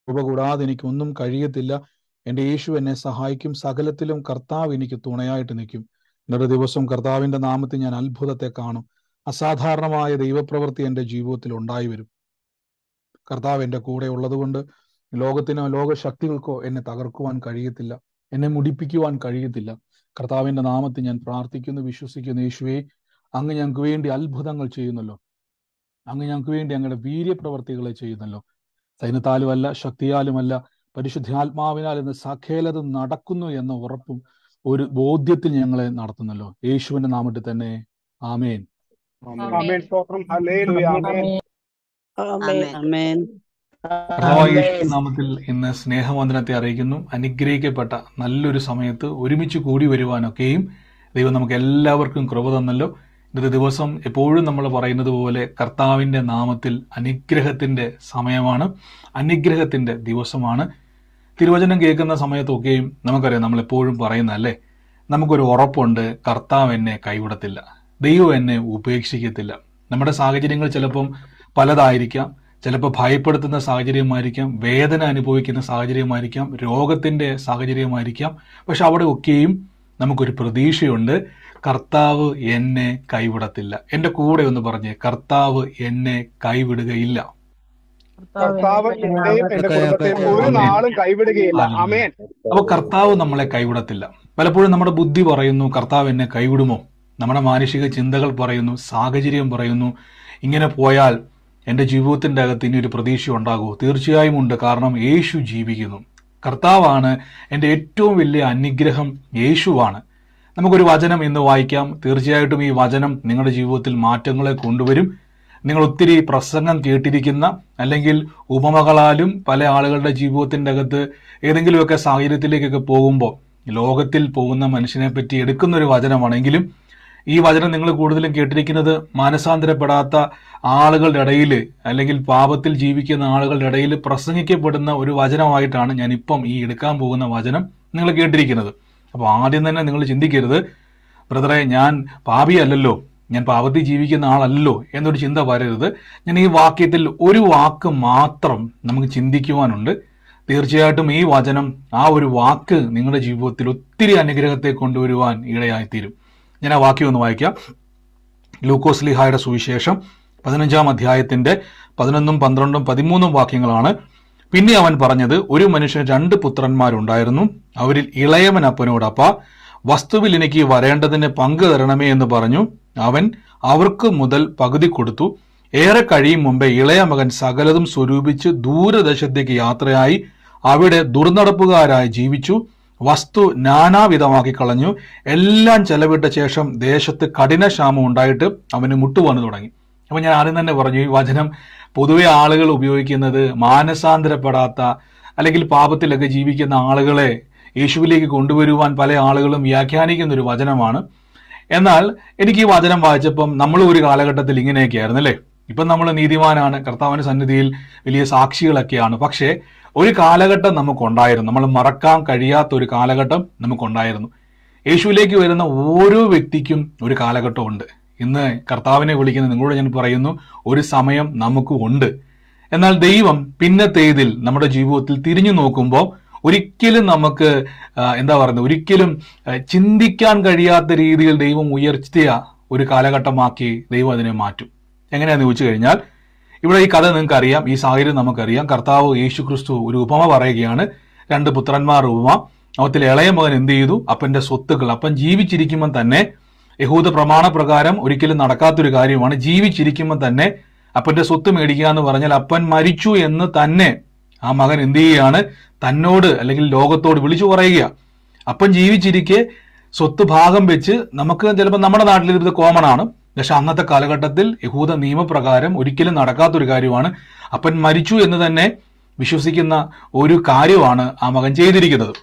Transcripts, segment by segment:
കൃപ കൂടാതെ എനിക്കൊന്നും കഴിയത്തില്ല എൻ്റെ യേശു എന്നെ സഹായിക്കും സകലത്തിലും കർത്താവ് എനിക്ക് തുണയായിട്ട് നിൽക്കും ഇന്നൊരു ദിവസം കർത്താവിന്റെ നാമത്തിൽ ഞാൻ അത്ഭുതത്തെ കാണും അസാധാരണമായ ദൈവപ്രവൃത്തി എൻ്റെ ജീവിതത്തിൽ ഉണ്ടായി വരും കർത്താവ് എൻ്റെ കൂടെ ഉള്ളതുകൊണ്ട് ലോകത്തിനോ ലോകശക്തികൾക്കോ എന്നെ തകർക്കുവാൻ കഴിയത്തില്ല എന്നെ മുടിപ്പിക്കുവാൻ കഴിയത്തില്ല കർത്താവിന്റെ നാമത്തിൽ ഞാൻ പ്രാർത്ഥിക്കുന്നു വിശ്വസിക്കുന്നു യേശുവേ അങ്ങ് ഞങ്ങൾക്ക് വേണ്ടി അത്ഭുതങ്ങൾ ചെയ്യുന്നല്ലോ അങ്ങ് ഞങ്ങൾക്ക് വേണ്ടി അങ്ങയുടെ വീര്യപ്രവർത്തികളെ ചെയ്യുന്നല്ലോ സൈന്യത്താലുമല്ല ശക്തിയാലുമല്ല പരിശുദ്ധാത്മാവിനാൽ ഇന്ന് സഖേലത് നടക്കുന്നു എന്ന ഉറപ്പും ഒരു ബോധ്യത്തിൽ ഞങ്ങളെ നടത്തുന്നല്ലോ യേശുവിന്റെ നാമത്തിൽ തന്നെ ആമേൻ ആമേൻ സ്തോത്രം ഹല്ലേലൂയ ആമേൻ ആമേൻ കർത്താവായ യേശു നാമത്തിൽ ഇന്ന് സ്നേഹവന്ദനത്തെ അറിയിക്കുന്നു അനുഗ്രഹിക്കപ്പെട്ട നല്ലൊരു സമയത്ത് ഒരുമിച്ച് കൂടി വരുവാനൊക്കെയും ദൈവം നമുക്ക് എല്ലാവർക്കും കൃപ തന്നല്ലോ ഇന്നത്തെ ദിവസം എപ്പോഴും നമ്മൾ പറയുന്നത് പോലെ കർത്താവിന്റെ നാമത്തിൽ അനുഗ്രഹത്തിന്റെ സമയമാണ് അനുഗ്രഹത്തിന്റെ ദിവസമാണ് തിരുവചനം കേൾക്കുന്ന സമയത്തൊക്കെയും നമുക്കറിയാം നമ്മൾ എപ്പോഴും പറയുന്ന അല്ലേ നമുക്കൊരു ഉറപ്പുണ്ട് കർത്താവ് എന്നെ കൈവിടത്തില്ല ദൈവം എന്നെ ഉപേക്ഷിക്കത്തില്ല നമ്മുടെ സാഹചര്യങ്ങൾ ചിലപ്പം പലതായിരിക്കാം ചിലപ്പോൾ ഭയപ്പെടുത്തുന്ന സാഹചര്യമായിരിക്കാം വേദന അനുഭവിക്കുന്ന സാഹചര്യമായിരിക്കാം രോഗത്തിന്റെ സാഹചര്യമായിരിക്കാം പക്ഷെ അവിടെ ഒക്കെയും നമുക്കൊരു പ്രതീക്ഷയുണ്ട് കർത്താവ് എന്നെ കൈവിടത്തില്ല എന്റെ കൂടെ ഒന്ന് പറഞ്ഞ് കർത്താവ് എന്നെ കൈവിടുകയില്ല കർത്താവ് എന്നെയും എന്റെ കുടുംബത്തെയും ഒരു നാളും കൈവിടുകയില്ല ആമേൻ അപ്പൊ കർത്താവ് നമ്മളെ കൈവിടത്തില്ല പലപ്പോഴും നമ്മുടെ ബുദ്ധി പറയുന്നു കർത്താവ് എന്നെ കൈവിടുമോ നമ്മുടെ മാനുഷിക ചിന്തകൾ പറയുന്നു സാഹചര്യം പറയുന്നു ഇങ്ങനെ പോയാൽ എൻ്റെ ജീവിതത്തിന്റെ അകത്ത് ഇനി ഒരു പ്രതീക്ഷ ഉണ്ടാകുമോ തീർച്ചയായും ഉണ്ട് കാരണം യേശു ജീവിക്കുന്നു കർത്താവാണ് എൻ്റെ ഏറ്റവും വലിയ അനുഗ്രഹം യേശുവാണ് നമുക്കൊരു വചനം ഇന്ന് വായിക്കാം തീർച്ചയായിട്ടും ഈ വചനം നിങ്ങളുടെ ജീവിതത്തിൽ മാറ്റങ്ങളെ കൊണ്ടുവരും നിങ്ങൾ ഒത്തിരി പ്രസംഗം കേട്ടിരിക്കുന്ന അല്ലെങ്കിൽ ഉപമകളാലും പല ആളുകളുടെ ജീവിതത്തിന്റെ അകത്ത് ഏതെങ്കിലുമൊക്കെ സാഹചര്യത്തിലേക്കൊക്കെ പോകുമ്പോൾ ലോകത്തിൽ പോകുന്ന മനുഷ്യനെ പറ്റി എടുക്കുന്ന ഒരു വചനമാണെങ്കിലും ഈ വചനം നിങ്ങൾ കൂടുതലും കേട്ടിരിക്കുന്നത് മാനസാന്തരപ്പെടാത്ത ആളുകളുടെ ഇടയിൽ അല്ലെങ്കിൽ പാപത്തിൽ ജീവിക്കുന്ന ആളുകളുടെ ഇടയിൽ പ്രസംഗിക്കപ്പെടുന്ന ഒരു വചനമായിട്ടാണ് ഞാൻ ഇപ്പം ഈ എടുക്കാൻ പോകുന്ന വചനം നിങ്ങൾ കേട്ടിരിക്കുന്നത് അപ്പോൾ ആദ്യം തന്നെ നിങ്ങൾ ചിന്തിക്കരുത് ബ്രദറെ ഞാൻ പാപിയല്ലല്ലോ ഞാൻ പാപത്തിൽ ജീവിക്കുന്ന ആളല്ലോ എന്നൊരു ചിന്ത വരരുത് ഞാൻ ഈ വാക്യത്തിൽ ഒരു വാക്ക് മാത്രം നമുക്ക് ചിന്തിക്കുവാനുണ്ട് തീർച്ചയായിട്ടും ഈ വചനം ആ ഒരു വാക്ക് നിങ്ങളുടെ ജീവിതത്തിൽ ഒത്തിരി അനുഗ്രഹത്തെ കൊണ്ടുവരുവാൻ ഇടയായിത്തീരും ഞാൻ ആ വാക്യം ഒന്ന് വായിക്കാം ലൂക്കോസ് ലിഹായുടെ സുവിശേഷം പതിനഞ്ചാം അധ്യായത്തിന്റെ പതിനൊന്നും പന്ത്രണ്ടും പതിമൂന്നും വാക്യങ്ങളാണ് പിന്നെ അവൻ പറഞ്ഞത് ഒരു മനുഷ്യന് രണ്ട് പുത്രന്മാരുണ്ടായിരുന്നു അവരിൽ ഇളയവൻ അപ്പനോട് അപ്പ വസ്തുവിൽ എനിക്ക് വരേണ്ടതിന് പങ്ക് തരണമേ എന്ന് പറഞ്ഞു അവൻ അവർക്ക് മുതൽ പകുതി കൊടുത്തു ഏറെ കഴിയും മുമ്പേ ഇളയ മകൻ സകലതും സ്വരൂപിച്ച് ദൂരദേശത്തേക്ക് യാത്രയായി അവിടെ ദുർനടപ്പുകാരായി ജീവിച്ചു വസ്തു നാനാവിധമാക്കി കളഞ്ഞു എല്ലാം ചെലവിട്ട ശേഷം ദേശത്ത് കഠിനക്ഷാമം ഉണ്ടായിട്ട് അവന് മുട്ടുവന്നു തുടങ്ങി അപ്പൊ ഞാൻ ആദ്യം തന്നെ പറഞ്ഞു ഈ വചനം പൊതുവെ ആളുകൾ ഉപയോഗിക്കുന്നത് മാനസാന്തരപ്പെടാത്ത അല്ലെങ്കിൽ പാപത്തിലൊക്കെ ജീവിക്കുന്ന ആളുകളെ യേശുവിലേക്ക് കൊണ്ടുവരുവാൻ പല ആളുകളും വ്യാഖ്യാനിക്കുന്ന ഒരു വചനമാണ് എന്നാൽ എനിക്ക് ഈ വചനം വായിച്ചപ്പം നമ്മൾ ഒരു കാലഘട്ടത്തിൽ ഇങ്ങനെയൊക്കെ ആയിരുന്നു അല്ലേ ഇപ്പം നമ്മൾ നീതിമാനാണ് കർത്താവിന്റെ സന്നിധിയിൽ വലിയ സാക്ഷികളൊക്കെയാണ് പക്ഷേ ഒരു കാലഘട്ടം നമുക്കുണ്ടായിരുന്നു നമ്മൾ മറക്കാൻ കഴിയാത്ത ഒരു കാലഘട്ടം നമുക്കുണ്ടായിരുന്നു യേശുവിലേക്ക് വരുന്ന ഓരോ വ്യക്തിക്കും ഒരു കാലഘട്ടമുണ്ട് ഇന്ന് കർത്താവിനെ വിളിക്കുന്ന നിങ്ങളോട് ഞാൻ പറയുന്നു ഒരു സമയം നമുക്ക് ഉണ്ട് എന്നാൽ ദൈവം പിന്നത്തേതിൽ നമ്മുടെ ജീവിതത്തിൽ തിരിഞ്ഞു നോക്കുമ്പോൾ ഒരിക്കലും നമുക്ക് ആ, എന്താ പറയുന്നത് ഒരിക്കലും ആ, ചിന്തിക്കാൻ കഴിയാത്ത രീതിയിൽ ദൈവം ഉയർത്തിയ ഒരു കാലഘട്ടമാക്കി ദൈവം അതിനെ മാറ്റും എങ്ങനെയാന്ന് ചോദിച്ചു കഴിഞ്ഞാൽ ഇവിടെ ഈ കഥ നിങ്ങൾക്ക് അറിയാം ഈ സാഹചര്യം നമുക്കറിയാം കർത്താവ് യേശു ക്രിസ്തു ഒരു ഉപമ പറയുകയാണ് രണ്ട് പുത്രന്മാർ ഉപമ അവത്തിൽ ഇളയ മകൻ എന്ത് ചെയ്തു അപ്പന്റെ സ്വത്തുക്കൾ അപ്പൻ ജീവിച്ചിരിക്കുമ്പോൾ തന്നെ യഹൂദ പ്രമാണപ്രകാരം ഒരിക്കലും നടക്കാത്തൊരു കാര്യമാണ് ജീവിച്ചിരിക്കുമ്പോൾ തന്നെ അപ്പന്റെ സ്വത്ത് മേടിക്കുക എന്ന് പറഞ്ഞാൽ അപ്പൻ മരിച്ചു എന്ന് തന്നെ ആ മകൻ എന്ത് ചെയ്യുകയാണ് തന്നോട് അല്ലെങ്കിൽ ലോകത്തോട് വിളിച്ചു പറയുക അപ്പൻ ജീവിച്ചിരിക്കെ സ്വത്ത് ഭാഗം വെച്ച് നമുക്ക് ചിലപ്പോൾ നമ്മുടെ നാട്ടിൽ ഇത് കോമൺ ആണ് പക്ഷെ അന്നത്തെ കാലഘട്ടത്തിൽ യഹൂദ നിയമപ്രകാരം ഒരിക്കലും നടക്കാത്തൊരു കാര്യമാണ് അപ്പൻ മരിച്ചു എന്ന് തന്നെ വിശ്വസിക്കുന്ന ഒരു കാര്യമാണ് ആ മകൻ ചെയ്തിരിക്കുന്നത്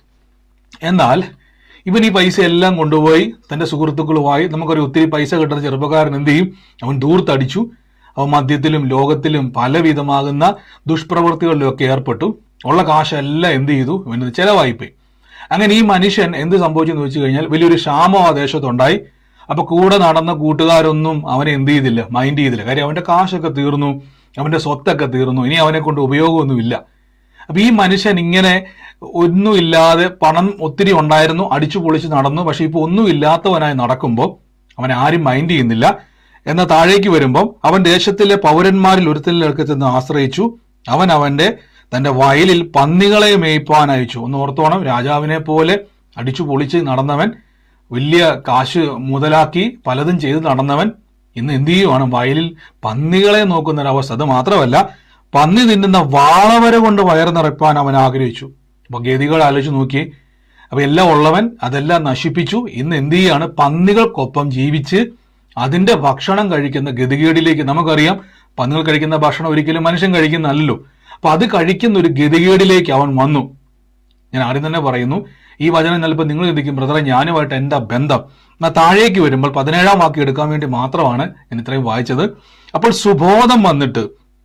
എന്നാൽ ഇവൻ ഈ പൈസ എല്ലാം കൊണ്ടുപോയി തന്റെ സുഹൃത്തുക്കളുമായി നമുക്കൊരു ഒത്തിരി പൈസ കിട്ടുന്ന ചെറുപ്പക്കാരൻ എന്ത് ചെയ്യും അവൻ ദൂർത്തടിച്ചു അവൻ മദ്യത്തിലും ലോകത്തിലും പലവിധമാകുന്ന ദുഷ്പ്രവൃത്തികളിലൊക്കെ ഏർപ്പെട്ടു ഉള്ള കാശെല്ലാം എന്ത് ചെയ്തു ഇവന് ചെലവായിപ്പോയി അങ്ങനെ ഈ മനുഷ്യൻ എന്ത് സംഭവിച്ചെന്ന് വെച്ച് കഴിഞ്ഞാൽ വലിയൊരു ക്ഷാമം ആ ദേശത്തുണ്ടായി അപ്പൊ കൂടെ നടന്ന കൂട്ടുകാരൊന്നും അവനെ എന്ത് ചെയ്തില്ല മൈൻഡ് ചെയ്തില്ല കാര്യം അവന്റെ കാശൊക്കെ തീർന്നു അവന്റെ സ്വത്തൊക്കെ തീർന്നു ഇനി അവനെ കൊണ്ട് ഉപയോഗമൊന്നുമില്ല അപ്പൊ ഈ മനുഷ്യൻ ഇങ്ങനെ ഒന്നുമില്ലാതെ പണം ഒത്തിരി ഉണ്ടായിരുന്നു അടിച്ചു പൊളിച്ച് നടന്നു പക്ഷെ ഇപ്പൊ ഒന്നുമില്ലാത്തവനായി നടക്കുമ്പോൾ അവൻ ആരും മൈൻഡ് ചെയ്യുന്നില്ല എന്ന താഴേക്ക് വരുമ്പോൾ അവൻ ദേശത്തിലെ പൗരന്മാരിൽ ഒരുത്തലിലേക്ക് ചെന്ന് ആശ്രയിച്ചു അവൻ അവന്റെ തന്റെ വയലിൽ പന്നികളെ മേയ്പ്പാൻ അയച്ചു ഒന്ന് ഓർത്തോണം രാജാവിനെ പോലെ അടിച്ചു പൊളിച്ച് നടന്നവൻ വലിയ കാശ് മുതലാക്കി പലതും ചെയ്ത് നടന്നവൻ ഇന്ന് എന്ത് ചെയ്യുവാണ് വയലിൽ പന്നികളെ നോക്കുന്ന ഒരു അവസ്ഥ അത് മാത്രമല്ല പന്നി തിന്നുന്ന വാളവര കൊണ്ട് വയറ് നിറയ്പ്പാൻ അവൻ ആഗ്രഹിച്ചു അപ്പൊ ഗതികൾ ആലോചിച്ച് നോക്കി അപ്പൊ എല്ലാം ഉള്ളവൻ അതെല്ലാം നശിപ്പിച്ചു ഇന്ന് എന്ത് ചെയ്യാണ് പന്നികൾക്കൊപ്പം ജീവിച്ച് അതിന്റെ ഭക്ഷണം കഴിക്കുന്ന ഗതികേടിലേക്ക് നമുക്കറിയാം പന്നികൾ കഴിക്കുന്ന ഭക്ഷണം ഒരിക്കലും മനുഷ്യൻ കഴിക്കുന്നതല്ലോ അപ്പൊ അത് കഴിക്കുന്ന ഒരു ഗതികേടിലേക്ക് അവൻ വന്നു ഞാൻ ആദ്യം തന്നെ പറയുന്നു ഈ വചനം ചിലപ്പോൾ നിങ്ങൾ ചിന്തിക്കും ബ്രദറെ ഞാനുമായിട്ട് എന്താ ബന്ധം എന്നാൽ താഴേക്ക് വരുമ്പോൾ പതിനേഴാം വാക്യം എടുക്കാൻ വേണ്ടി മാത്രമാണ് ഞാൻ ഇത്രയും വായിച്ചത് അപ്പോൾ സുബോധം വന്നിട്ട്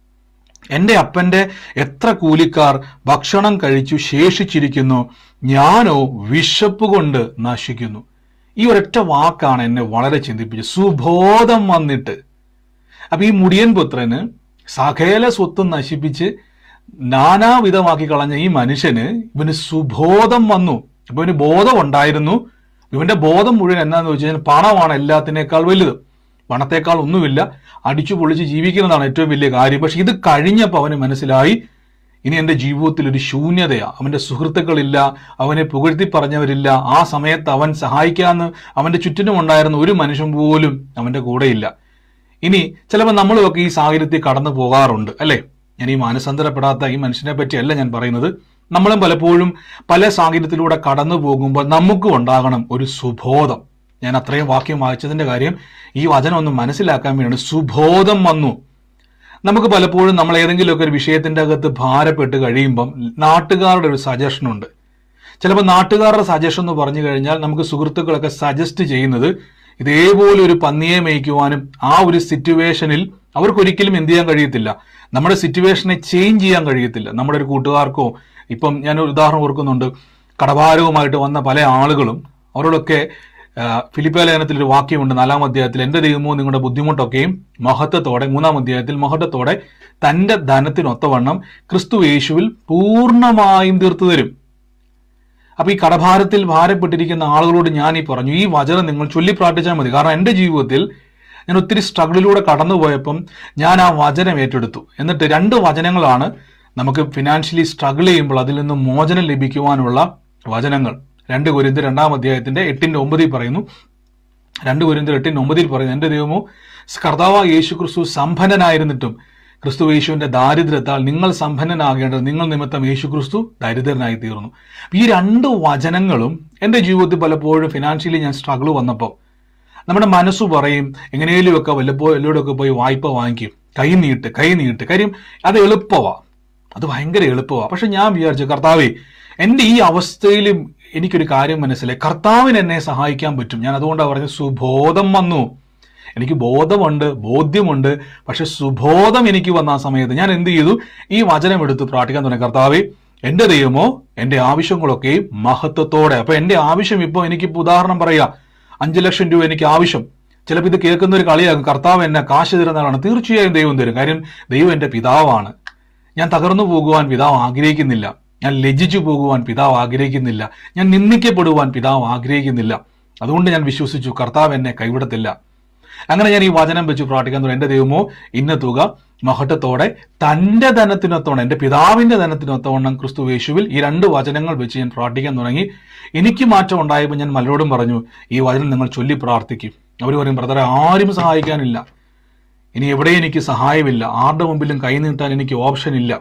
എന്റെ അപ്പന്റെ എത്ര കൂലിക്കാർ ഭക്ഷണം കഴിച്ചു ശേഷിച്ചിരിക്കുന്നു ഞാനോ വിശപ്പ് കൊണ്ട് നശിക്കുന്നു ഈ ഒരൊറ്റ വാക്കാണ് എന്നെ വളരെ ചിന്തിപ്പിച്ചത് സുബോധം വന്നിട്ട് അപ്പൊ ഈ മുടിയൻ പുത്രന് സകല സ്വത്തും നശിപ്പിച്ച് നാനാവിധമാക്കി കളഞ്ഞ ഈ മനുഷ്യന് ഇവന് സുബോധം വന്നു ഇപ്പൊ ഇവന് ബോധം ഉണ്ടായിരുന്നു ഇവന്റെ ബോധം മുഴുവൻ എന്താന്ന് വെച്ച് കഴിഞ്ഞാൽ പണമാണ് എല്ലാത്തിനേക്കാൾ വലുത് പണത്തേക്കാൾ ഒന്നുമില്ല അടിച്ചു പൊളിച്ച് ജീവിക്കുന്നതാണ് ഏറ്റവും വലിയ കാര്യം പക്ഷെ ഇത് കഴിഞ്ഞപ്പോൾ അവന് മനസ്സിലായി ഇനി എന്റെ ജീവിതത്തിൽ ഒരു ശൂന്യതയാ അവന്റെ സുഹൃത്തുക്കളില്ല അവനെ പുകഴ്ത്തി പറഞ്ഞവരില്ല ആ സമയത്ത് അവൻ സഹായിക്കാന്ന് അവന്റെ ചുറ്റിനും ഉണ്ടായിരുന്ന ഒരു മനുഷ്യൻ പോലും അവന്റെ കൂടെയില്ല ഇനി ചിലപ്പോൾ നമ്മളുമൊക്കെ ഈ സാഹചര്യത്തിൽ കടന്നു പോകാറുണ്ട് അല്ലെ ഞാൻ ഈ മാനസാന്തരപ്പെടാത്ത ഈ മനുഷ്യനെ പറ്റിയല്ല ഞാൻ പറയുന്നത് നമ്മളും പലപ്പോഴും പല സാഹചര്യത്തിലൂടെ കടന്നു പോകുമ്പോൾ നമുക്കും ഉണ്ടാകണം ഒരു സുബോധം ഞാൻ അത്രയും വാക്യം വായിച്ചതിന്റെ കാര്യം ഈ വചനം ഒന്ന് മനസ്സിലാക്കാൻ വേണ്ടിയാണ് സുബോധം വന്നു നമുക്ക് പലപ്പോഴും നമ്മൾ ഏതെങ്കിലുമൊക്കെ ഒരു വിഷയത്തിന്റെ അകത്ത് ഭാരപ്പെട്ട് കഴിയുമ്പം നാട്ടുകാരുടെ ഒരു സജഷൻ ഉണ്ട് ചിലപ്പോൾ നാട്ടുകാരുടെ സജഷൻ എന്ന് പറഞ്ഞു കഴിഞ്ഞാൽ നമുക്ക് സുഹൃത്തുക്കളൊക്കെ സജസ്റ്റ് ചെയ്യുന്നത് ഇതേപോലെ ഒരു പന്നിയെ മേയ്ക്കുവാനും ആ ഒരു സിറ്റുവേഷനിൽ അവർക്കൊരിക്കലും എന്ത് ചെയ്യാൻ കഴിയത്തില്ല നമ്മുടെ സിറ്റുവേഷനെ ചേഞ്ച് ചെയ്യാൻ കഴിയത്തില്ല നമ്മുടെ ഒരു കൂട്ടുകാർക്കോ ഇപ്പം ഞാൻ ഒരു ഉദാഹരണം ഓർക്കുന്നുണ്ട് കടഭാരവുമായിട്ട് വന്ന പല ആളുകളും അവരോടൊക്കെ ആ, ഫിലിപ്പ ലേഖനത്തിൽ ഒരു വാക്യമുണ്ട് നാലാം അധ്യായത്തിൽ എന്റെ ദൈവമോ നിങ്ങളുടെ ബുദ്ധിമുട്ടൊക്കെയും മഹത്വത്തോടെ മൂന്നാം അധ്യായത്തിൽ മഹത്വത്തോടെ തന്റെ ധനത്തിനൊത്തവണ്ണം ക്രിസ്തു യേശുവിൽ പൂർണ്ണമായും തീർത്തു തരും അപ്പൊ ഈ കടഭാരത്തിൽ ഭാരപ്പെട്ടിരിക്കുന്ന ആളുകളോട് ഞാൻ ഈ പറഞ്ഞു ഈ വചനം നിങ്ങൾ ചൊല്ലി പ്രാർത്ഥിച്ചാൽ മതി കാരണം എന്റെ ജീവിതത്തിൽ ഞാൻ ഒത്തിരി സ്ട്രഗിളിലൂടെ കടന്നുപോയപ്പം ഞാൻ ആ വചനം ഏറ്റെടുത്തു എന്നിട്ട് രണ്ട് വചനങ്ങളാണ് നമുക്ക് ഫിനാൻഷ്യലി സ്ട്രഗിൾ ചെയ്യുമ്പോൾ അതിൽ നിന്ന് മോചനം ലഭിക്കുവാനുള്ള വചനങ്ങൾ രണ്ട് കുരിന്ത് രണ്ടാം അധ്യായത്തിന്റെ എട്ടിന്റെ ഒമ്പതിൽ പറയുന്നു രണ്ട് കുരിന്ത് എട്ടിന്റെ ഒമ്പതിൽ പറയുന്നു എന്റെ ദൈവമോ കർത്താവ് യേശു ക്രിസ്തു സമ്പന്നനായിരുന്നിട്ടും ക്രിസ്തു യേശുവിന്റെ ദാരിദ്ര്യത്താൽ നിങ്ങൾ സമ്പന്നനാകേണ്ടത് നിങ്ങൾ നിമിത്തം യേശു ക്രിസ്തു ദരിദ്രനായി തീർന്നു ഈ രണ്ട് വചനങ്ങളും എന്റെ ജീവിതത്തിൽ പലപ്പോഴും ഫിനാൻഷ്യലി ഞാൻ സ്ട്രഗിൾ വന്നപ്പോൾ നമ്മുടെ മനസ്സ് പറയും എങ്ങനെയൊക്കെ വല്ലപ്പോ എല്ലായിടൊക്കെ പോയി വായ്പ വാങ്ങിക്കും കൈ നീട്ട് കൈ നീട്ട് കാര്യം അത് എളുപ്പമാ അത് ഭയങ്കര എളുപ്പമാ പക്ഷെ ഞാൻ വിചാരിച്ചു കർത്താവേ എന്റെ ഈ അവസ്ഥയിലും എനിക്കൊരു കാര്യം മനസ്സിലായി കർത്താവിന് എന്നെ സഹായിക്കാൻ പറ്റും ഞാൻ അതുകൊണ്ടാണ് പറഞ്ഞത് സുബോധം വന്നു എനിക്ക് ബോധമുണ്ട് ബോധ്യമുണ്ട് പക്ഷെ സുബോധം എനിക്ക് വന്ന ആ സമയത്ത് ഞാൻ എന്ത് ചെയ്തു ഈ വചനം എടുത്ത് പ്രാർത്ഥിക്കാൻ തുടങ്ങി കർത്താവേ എന്റെ ദൈവമോ എന്റെ ആവശ്യങ്ങളൊക്കെ മഹത്വത്തോടെ അപ്പൊ എന്റെ ആവശ്യം ഇപ്പൊ എനിക്കിപ്പോ ഉദാഹരണം പറയാ അഞ്ചു ലക്ഷം രൂപ എനിക്ക് ആവശ്യം ചിലപ്പോൾ ഇത് കേൾക്കുന്ന ഒരു കളിയാകും കർത്താവ് എന്നെ കാശ് തരുന്നതാണ് തീർച്ചയായും ദൈവം തരും കാര്യം ദൈവം എന്റെ പിതാവാണ് ഞാൻ തകർന്നു പോകുവാൻ പിതാവ് ആഗ്രഹിക്കുന്നില്ല ഞാൻ ലജ്ജിച്ചു പോകുവാൻ പിതാവ് ആഗ്രഹിക്കുന്നില്ല ഞാൻ നിന്ദിക്കപ്പെടുവാൻ പിതാവ് ആഗ്രഹിക്കുന്നില്ല അതുകൊണ്ട് ഞാൻ വിശ്വസിച്ചു കർത്താവ് എന്നെ കൈവിടത്തില്ല അങ്ങനെ ഞാൻ ഈ വചനം വെച്ച് പ്രാർത്ഥിക്കാൻ തുടങ്ങി എന്റെ ദൈവമോ ഇന്ന തുക മഹത്വത്തോടെ തന്റെ ധനത്തിനൊത്തോണം എന്റെ പിതാവിന്റെ ധനത്തിനൊത്തവണ്ണം ക്രിസ്തു യേശുവിൽ ഈ രണ്ട് വചനങ്ങൾ വെച്ച് ഞാൻ പ്രാർത്ഥിക്കാൻ തുടങ്ങി എനിക്ക് മാറ്റം ഉണ്ടായപ്പോൾ ഞാൻ മലരോടും പറഞ്ഞു ഈ വചനം നിങ്ങൾ ചൊല്ലി പ്രാർത്ഥിക്കും അവർ പറയും ബ്രദറെ ആരും സഹായിക്കാനില്ല ഇനി എവിടെ എനിക്ക് സഹായമില്ല ആരുടെ മുമ്പിലും കൈ നീട്ടാൻ എനിക്ക് ഓപ്ഷൻ ഇല്ല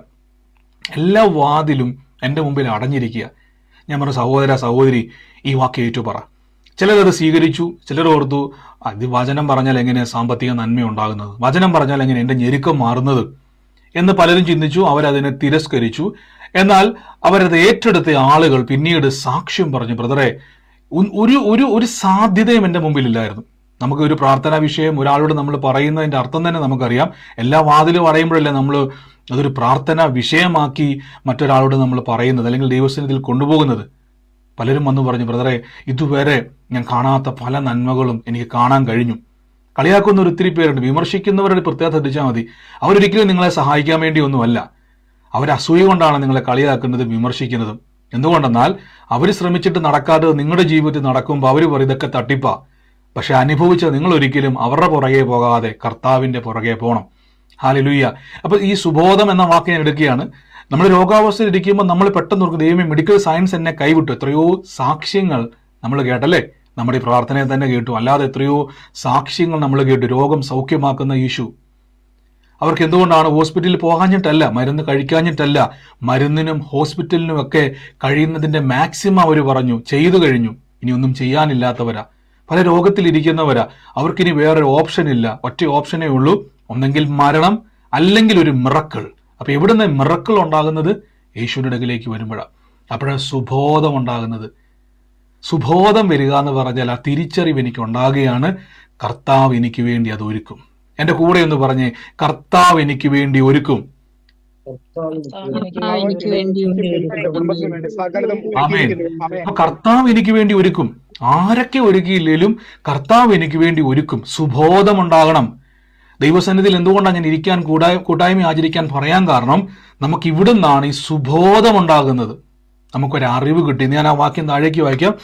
എല്ലാ വാതിലും എൻ്റെ മുമ്പിൽ അടഞ്ഞിരിക്കുക ഞാൻ പറഞ്ഞു സഹോദര സഹോദരി ഈ വാക്ക് ഏറ്റു പറ ചിലരത് സ്വീകരിച്ചു ചിലർ ഓർത്തു അത് വചനം പറഞ്ഞാൽ എങ്ങനെ സാമ്പത്തിക നന്മ ഉണ്ടാകുന്നത് വചനം പറഞ്ഞാൽ എങ്ങനെ എൻ്റെ ഞെരുക്കം മാറുന്നത് എന്ന് പലരും ചിന്തിച്ചു അവരതിനെ തിരസ്കരിച്ചു എന്നാൽ അവരത് ഏറ്റെടുത്ത ആളുകൾ പിന്നീട് സാക്ഷ്യം പറഞ്ഞു ബ്രദറെ ഉ- ഒരു ഒരു ഒരു സാധ്യതയും എൻ്റെ മുമ്പിലില്ലായിരുന്നു നമുക്ക് ഒരു പ്രാർത്ഥനാ വിഷയം ഒരാളോട് നമ്മൾ പറയുന്നതിന്റെ അർത്ഥം തന്നെ നമുക്കറിയാം എല്ലാ വാതിലും അടയുമ്പോഴല്ലേ നമ്മൾ അതൊരു പ്രാർത്ഥന വിഷയമാക്കി മറ്റൊരാളോട് നമ്മൾ പറയുന്നത് അല്ലെങ്കിൽ ദൈവസന്നിധിയിൽ കൊണ്ടുപോകുന്നത് പലരും വന്നു പറഞ്ഞു ബ്രദറെ ഇതുവരെ ഞാൻ കാണാത്ത പല നന്മകളും എനിക്ക് കാണാൻ കഴിഞ്ഞു കളിയാക്കുന്ന ഒരു ഒത്തിരി പേരുണ്ട് വിമർശിക്കുന്നവരുടെ പ്രത്യേകത ശ്രദ്ധിച്ചാൽ മതി അവരൊരിക്കലും നിങ്ങളെ സഹായിക്കാൻ വേണ്ടി ഒന്നുമല്ല അവർ അസൂയ കൊണ്ടാണ് നിങ്ങളെ കളിയാക്കുന്നതും വിമർശിക്കുന്നതും എന്തുകൊണ്ടെന്നാൽ അവർ ശ്രമിച്ചിട്ട് നടക്കാതെ നിങ്ങളുടെ ജീവിതത്തിൽ നടക്കുമ്പോൾ അവർ പറയും ഇതൊക്കെ തട്ടിപ്പാ പക്ഷെ അനുഭവിച്ച നിങ്ങൾ ഒരിക്കലും അവരുടെ പുറകെ പോകാതെ കർത്താവിന്റെ പുറകെ പോകണം ഹാലലുയ്യ അപ്പൊ ഈ സുബോധം എന്ന വാക്ക് ഞാൻ എടുക്കുകയാണ് നമ്മൾ രോഗാവസ്ഥയിൽ ഇരിക്കുമ്പോൾ നമ്മൾ പെട്ടെന്ന് ഓർക്കും ദൈവമേ മെഡിക്കൽ സയൻസ് എന്നെ കൈവിട്ടു എത്രയോ സാക്ഷ്യങ്ങൾ നമ്മൾ കേട്ടല്ലേ നമ്മുടെ ഈ പ്രാർത്ഥനയെ തന്നെ കേട്ടു അല്ലാതെ എത്രയോ സാക്ഷ്യങ്ങൾ നമ്മൾ കേട്ടു രോഗം സൗഖ്യമാക്കുന്ന യേശു അവർക്ക് എന്തുകൊണ്ടാണ് ഹോസ്പിറ്റലിൽ പോകാഞ്ഞിട്ടല്ല മരുന്ന് കഴിക്കാഞ്ഞിട്ടല്ല മരുന്നിനും ഹോസ്പിറ്റലിനും ഒക്കെ കഴിയുന്നതിന്റെ മാക്സിമം അവർ പറഞ്ഞു ചെയ്തു കഴിഞ്ഞു ഇനി ഒന്നും ചെയ്യാനില്ലാത്തവരാ പല രോഗത്തിലിരിക്കുന്നവരാ അവർക്കിനി വേറൊരു ഓപ്ഷൻ ഇല്ല ഒറ്റ ഓപ്ഷനേ ഉള്ളൂ ഒന്നെങ്കിൽ മരണം അല്ലെങ്കിൽ ഒരു മിറക്കിൾ അപ്പൊ എവിടുന്ന് മിറക്കിൾ ഉണ്ടാകുന്നത് യേശുവിന്റെ അടുക്കിലേക്ക് വരുമ്പോഴാണ് അപ്പോഴാണ് സുബോധം ഉണ്ടാകുന്നത് സുബോധം വരിക എന്ന് പറഞ്ഞാൽ ആ തിരിച്ചറിവ് എനിക്ക് ഉണ്ടാകുകയാണ് കർത്താവ് എനിക്ക് വേണ്ടി അത് ഒരുക്കും എന്റെ കൂടെ എന്ന് പറഞ്ഞ് കർത്താവ് എനിക്ക് വേണ്ടി ഒരുക്കും കർത്താവ് എനിക്ക് വേണ്ടി എന്റെ കുടുംബത്തിന് വേണ്ടി സകലതും ആമേൻ. ഒരുക്കിയിരിക്കുന്നു. ആമേൻ. അപ്പൊ കർത്താവ് എനിക്ക് വേണ്ടി ഒരുക്കും ആരൊക്കെ ഒരുക്കിയില്ലേലും കർത്താവ് എനിക്ക് വേണ്ടി ഒരുക്കും സുബോധം ഉണ്ടാകണം ദൈവസന്നിധിയിൽ എന്തുകൊണ്ടാണ് ഞാൻ ഇരിക്കാൻ കൂടായ കൂട്ടായ്മ ആചരിക്കാൻ പറയാൻ കാരണം നമുക്ക് ഇവിടുന്നാണ് ഈ സുബോധം ഉണ്ടാകുന്നത് നമുക്കൊരു അറിവ് കിട്ടി ഞാൻ ആ വാക്യം താഴേക്ക് വായിക്കാം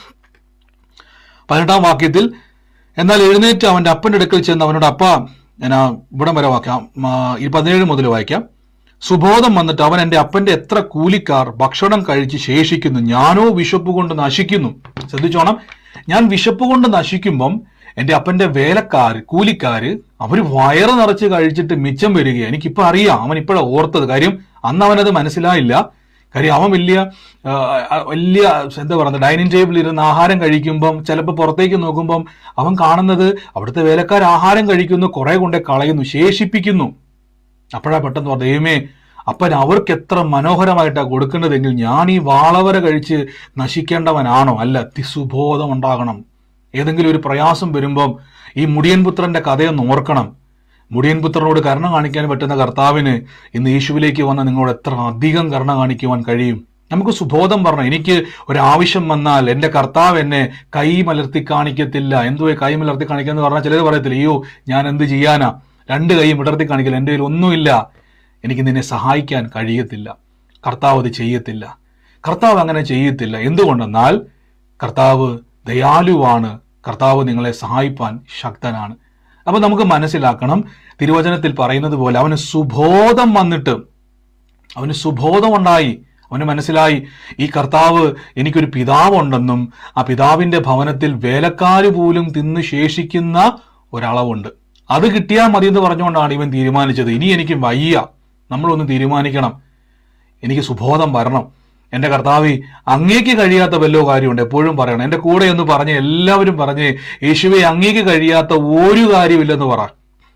പതിനെട്ടാം വാക്യത്തിൽ എന്നാൽ എഴുന്നേറ്റ് അവന്റെ അപ്പന്റെ അടുക്കൽ ചെന്ന് അവനോട് അപ്പ ഞാൻ ആ ഇവിടം വരെ വാക്കാം ആ, ഈ പതിനേഴ് മുതൽ വായിക്കാം സുബോധം വന്നിട്ട് അവൻ എന്റെ അപ്പന്റെ എത്ര കൂലിക്കാർ ഭക്ഷണം കഴിച്ച് ശേഷിക്കുന്നു ഞാനോ വിശപ്പ് കൊണ്ട് നശിക്കുന്നു ശ്രദ്ധിച്ചോണം ഞാൻ വിശപ്പ് കൊണ്ട് നശിക്കുമ്പം എന്റെ അപ്പന്റെ വേലക്കാര് കൂലിക്കാര് അവര് വയറ് നിറച്ച് കഴിച്ചിട്ട് മിച്ചം വരികയാണ് എനിക്കിപ്പോ അറിയാം അവൻ ഇപ്പോഴാ ഓർത്തത് കാര്യം അന്ന് അവനത് മനസ്സിലായില്ല കാര്യം അവൻ വലിയ ആ, ആ, വലിയ എന്താ പറയുന്നത് ഡൈനിങ് ടേബിളിൽ ഇരുന്ന് ആഹാരം കഴിക്കുമ്പം ചിലപ്പോൾ പുറത്തേക്ക് നോക്കുമ്പം അവൻ കാണുന്നത് അവിടുത്തെ വേലക്കാർ ആഹാരം കഴിക്കുന്നു കുറെ കൊണ്ടേ കളയുന്നു ശേഷിപ്പിക്കുന്നു അപ്പോഴാ പെട്ടെന്ന് പറഞ്ഞു ദൈവമേ അപ്പൻ അവർക്ക് എത്ര മനോഹരമായിട്ടാണ് കൊടുക്കേണ്ടതെങ്കിൽ ഞാൻ ഈ വാളവര കഴിച്ച് നശിക്കേണ്ടവനാണോ അല്ല തിസുബോധം ഉണ്ടാകണം ഏതെങ്കിലും ഒരു പ്രയാസം വരുമ്പം ഈ മുടിയൻ പുത്രന്റെ കഥയൊന്ന് ഓർക്കണം മുടിയൻ പുത്രനോട് കരുണ കാണിക്കാൻ പറ്റുന്ന കർത്താവിന് ഇന്ന് യേശുവിലേക്ക് വന്ന നിങ്ങളോട് എത്ര അധികം കരുണ കാണിക്കുവാൻ കഴിയും നമുക്ക് സുബോധം പറഞ്ഞു എനിക്ക് ഒരു ആവശ്യം വന്നാൽ എന്റെ കർത്താവ് എന്നെ കൈ മലർത്തി കാണിക്കത്തില്ല എന്തുവേ കൈ മലർത്തി കാണിക്കുക എന്ന് പറഞ്ഞാൽ ചിലർ പറയത്തില്ല അയ്യോ ഞാൻ എന്ത് ചെയ്യാനാ രണ്ട് കൈയും വിടർത്തി കാണിക്കില്ല എൻ്റെ കയ്യിൽ ഒന്നുമില്ല എനിക്ക് നിന്നെ സഹായിക്കാൻ കഴിയത്തില്ല കർത്താവ് അത് ചെയ്യത്തില്ല കർത്താവ് അങ്ങനെ ചെയ്യത്തില്ല എന്തുകൊണ്ടെന്നാൽ കർത്താവ് ദയാലുവാണ് കർത്താവ് നിങ്ങളെ സഹായിപ്പാൻ ശക്തനാണ് അപ്പൊ നമുക്ക് മനസ്സിലാക്കണം തിരുവചനത്തിൽ പറയുന്നത് പോലെ അവന് സുബോധം വന്നിട്ട് അവന് സുബോധം ഉണ്ടായി അവന് മനസ്സിലായി ഈ കർത്താവ് എനിക്കൊരു പിതാവുണ്ടെന്നും ആ പിതാവിന്റെ ഭവനത്തിൽ വേലക്കാര് പോലും തിന്ന് ശേഷിക്കുന്ന ഒരളവുണ്ട് അത് കിട്ടിയാൽ മതി എന്ന് പറഞ്ഞുകൊണ്ടാണ് ഇവൻ തീരുമാനിച്ചത് ഇനി എനിക്ക് വയ്യ നമ്മളൊന്ന് തീരുമാനിക്കണം എനിക്ക് സുബോധം വരണം എന്റെ കർത്താവി അങ്ങേക്ക് കഴിയാത്ത വല്ലോ കാര്യമുണ്ട് എപ്പോഴും പറയണം എന്റെ കൂടെ എന്ന് പറഞ്ഞ് എല്ലാവരും പറഞ്ഞ് യേശുവെ അങ്ങേക്ക് കഴിയാത്ത ഒരു കാര്യമില്ലെന്ന് പറ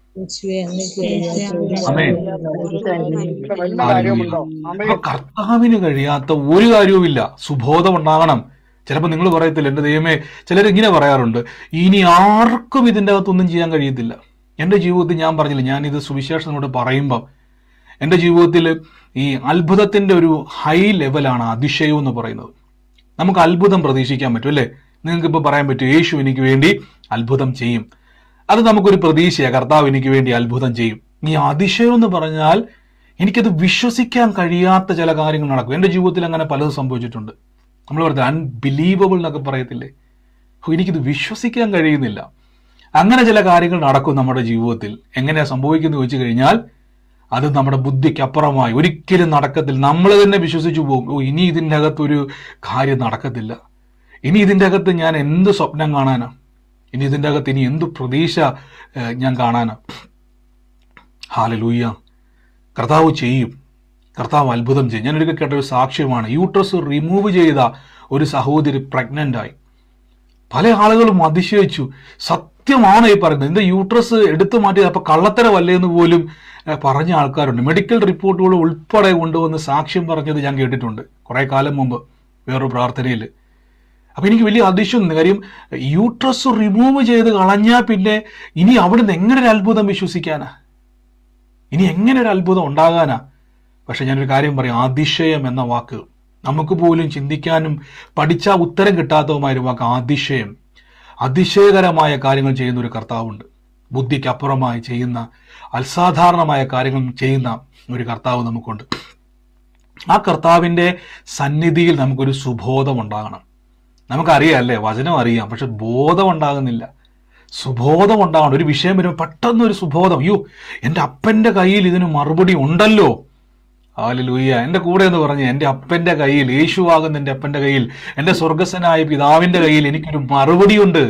ആമേൻ. ഇവിടെ വല്ല കാര്യമുണ്ടോ ആമേൻ അപ്പൊ കർത്താവിന് കഴിയാത്ത ഒരു കാര്യവുമില്ല സുബോധം ഉണ്ടാകണം ചിലപ്പോൾ നിങ്ങൾ പറയത്തില്ല എന്റെ ദൈവമേ ചിലർ ഇങ്ങനെ പറയാറുണ്ട് ഇനി ആർക്കും ഇതിൻ്റെ അകത്തൊന്നും ചെയ്യാൻ കഴിയത്തില്ല എൻ്റെ ജീവിതത്തിൽ ഞാൻ പറഞ്ഞില്ല ഞാൻ ഇത് സുവിശേഷനോട് പറയുമ്പം എൻ്റെ ജീവിതത്തിൽ ഈ അത്ഭുതത്തിന്റെ ഒരു ഹൈ ലെവലാണ് അതിശയം എന്ന് പറയുന്നത് നമുക്ക് അത്ഭുതം പ്രതീക്ഷിക്കാൻ പറ്റും അല്ലേ നിങ്ങൾക്ക് ഇപ്പോൾ പറയാൻ പറ്റും യേശു എനിക്ക് വേണ്ടി അത്ഭുതം ചെയ്യും അത് നമുക്കൊരു പ്രതീക്ഷയാണ് കർത്താവ് എനിക്ക് വേണ്ടി അത്ഭുതം ചെയ്യും ഈ അതിശയം എന്ന് പറഞ്ഞാൽ എനിക്കത് വിശ്വസിക്കാൻ കഴിയാത്ത ചില കാര്യങ്ങൾ നടക്കും എൻ്റെ ജീവിതത്തിൽ അങ്ങനെ പലതും സംഭവിച്ചിട്ടുണ്ട് നമ്മൾ പറയുന്നത് അൺബിലീവബിൾ എന്നൊക്കെ പറയത്തില്ലേ ഓ, എനിക്കിത് വിശ്വസിക്കാൻ കഴിയുന്നില്ല അങ്ങനെ ചില കാര്യങ്ങൾ നടക്കും നമ്മുടെ ജീവിതത്തിൽ എങ്ങനെയാ സംഭവിക്കുന്നത് ചോദിച്ചു കഴിഞ്ഞാൽ അത് നമ്മുടെ ബുദ്ധിക്ക് അപ്പുറമായി ഒരിക്കലും നടക്കത്തില്ല നമ്മൾ തന്നെ വിശ്വസിച്ചു പോകും ഓ ഇനി ഇതിൻ്റെ അകത്തൊരു കാര്യം നടക്കത്തില്ല ഇനി ഇതിൻ്റെ അകത്ത് ഞാൻ എന്ത് സ്വപ്നം കാണാനാ ഇനി ഇതിൻ്റെ അകത്ത് ഇനി എന്ത് പ്രതീക്ഷ ഏഹ്, ഞാൻ കാണാനാ ഹാലലൂയ്യ കർത്താവ് ചെയ്യും കർത്താവ് അത്ഭുതം ചെയ്യും ഞാൻ ഒരിക്കൽ കേട്ട ഒരു സാക്ഷ്യമാണ് യൂട്രസ് റിമൂവ് ചെയ്ത ഒരു സഹോദരി pregnant ആയി പല ആളുകളും അതിശയിച്ചു സത്യമാണ് ഈ പറയുന്നത് എന്താ യൂട്രസ് എടുത്തു മാറ്റിയത് അപ്പൊ കള്ളത്തരമല്ലേ എന്ന് പോലും ഏഹ്, പറഞ്ഞ ആൾക്കാരുണ്ട് മെഡിക്കൽ റിപ്പോർട്ടുകൾ ഉൾപ്പെടെ കൊണ്ടുവന്ന് സാക്ഷ്യം പറഞ്ഞത് ഞാൻ കേട്ടിട്ടുണ്ട് കുറെ കാലം മുമ്പ് വേറൊരു പ്രാർത്ഥനയിൽ അപ്പൊ എനിക്ക് വലിയ അതിശയം തോന്നി. കാര്യം യൂട്രസ് റിമൂവ് ചെയ്ത് കളഞ്ഞാൽ പിന്നെ ഇനി അവിടുന്ന് എങ്ങനെ ഒരു അത്ഭുതം വിശ്വസിക്കാനാ ഇനി എങ്ങനെ ഒരു അത്ഭുതം ഉണ്ടാകാനാ പക്ഷെ ഞാനൊരു കാര്യം പറയാം അതിശയം എന്ന വാക്ക് നമുക്ക് പോലും ചിന്തിക്കാനും പഠിച്ചാൽ ഉത്തരം കിട്ടാത്തതുമായ ഒരു വാക്ക് അതിശയം അതിശയകരമായ കാര്യങ്ങൾ ചെയ്യുന്ന ഒരു കർത്താവുണ്ട് ബുദ്ധിക്ക് അപ്പുറമായി ചെയ്യുന്ന അസാധാരണമായ കാര്യങ്ങൾ ചെയ്യുന്ന ഒരു കർത്താവ് നമുക്കുണ്ട് ആ കർത്താവിന്റെ സന്നിധിയിൽ നമുക്കൊരു സുബോധം ഉണ്ടാകണം നമുക്കറിയാം അല്ലേ വചനം അറിയാം പക്ഷെ ബോധം ഉണ്ടാകുന്നില്ല സുബോധം ഉണ്ടാകണം ഒരു വിഷയം വരുമ്പോൾ പെട്ടെന്ന് ഒരു സുബോധം അയ്യോ എൻ്റെ അപ്പൻ്റെ കയ്യിൽ ഇതിന് മറുപടി ഉണ്ടല്ലോ ആലലൂയ്യ എൻ്റെ കൂടെ എന്ന് പറഞ്ഞ് എൻ്റെ അപ്പൻ്റെ കയ്യിൽ യേശുവാകുന്ന എൻ്റെ അപ്പൻ്റെ കയ്യിൽ എൻ്റെ സ്വർഗസ്വനായ പിതാവിൻ്റെ കയ്യിൽ എനിക്കൊരു മറുപടിയുണ്ട്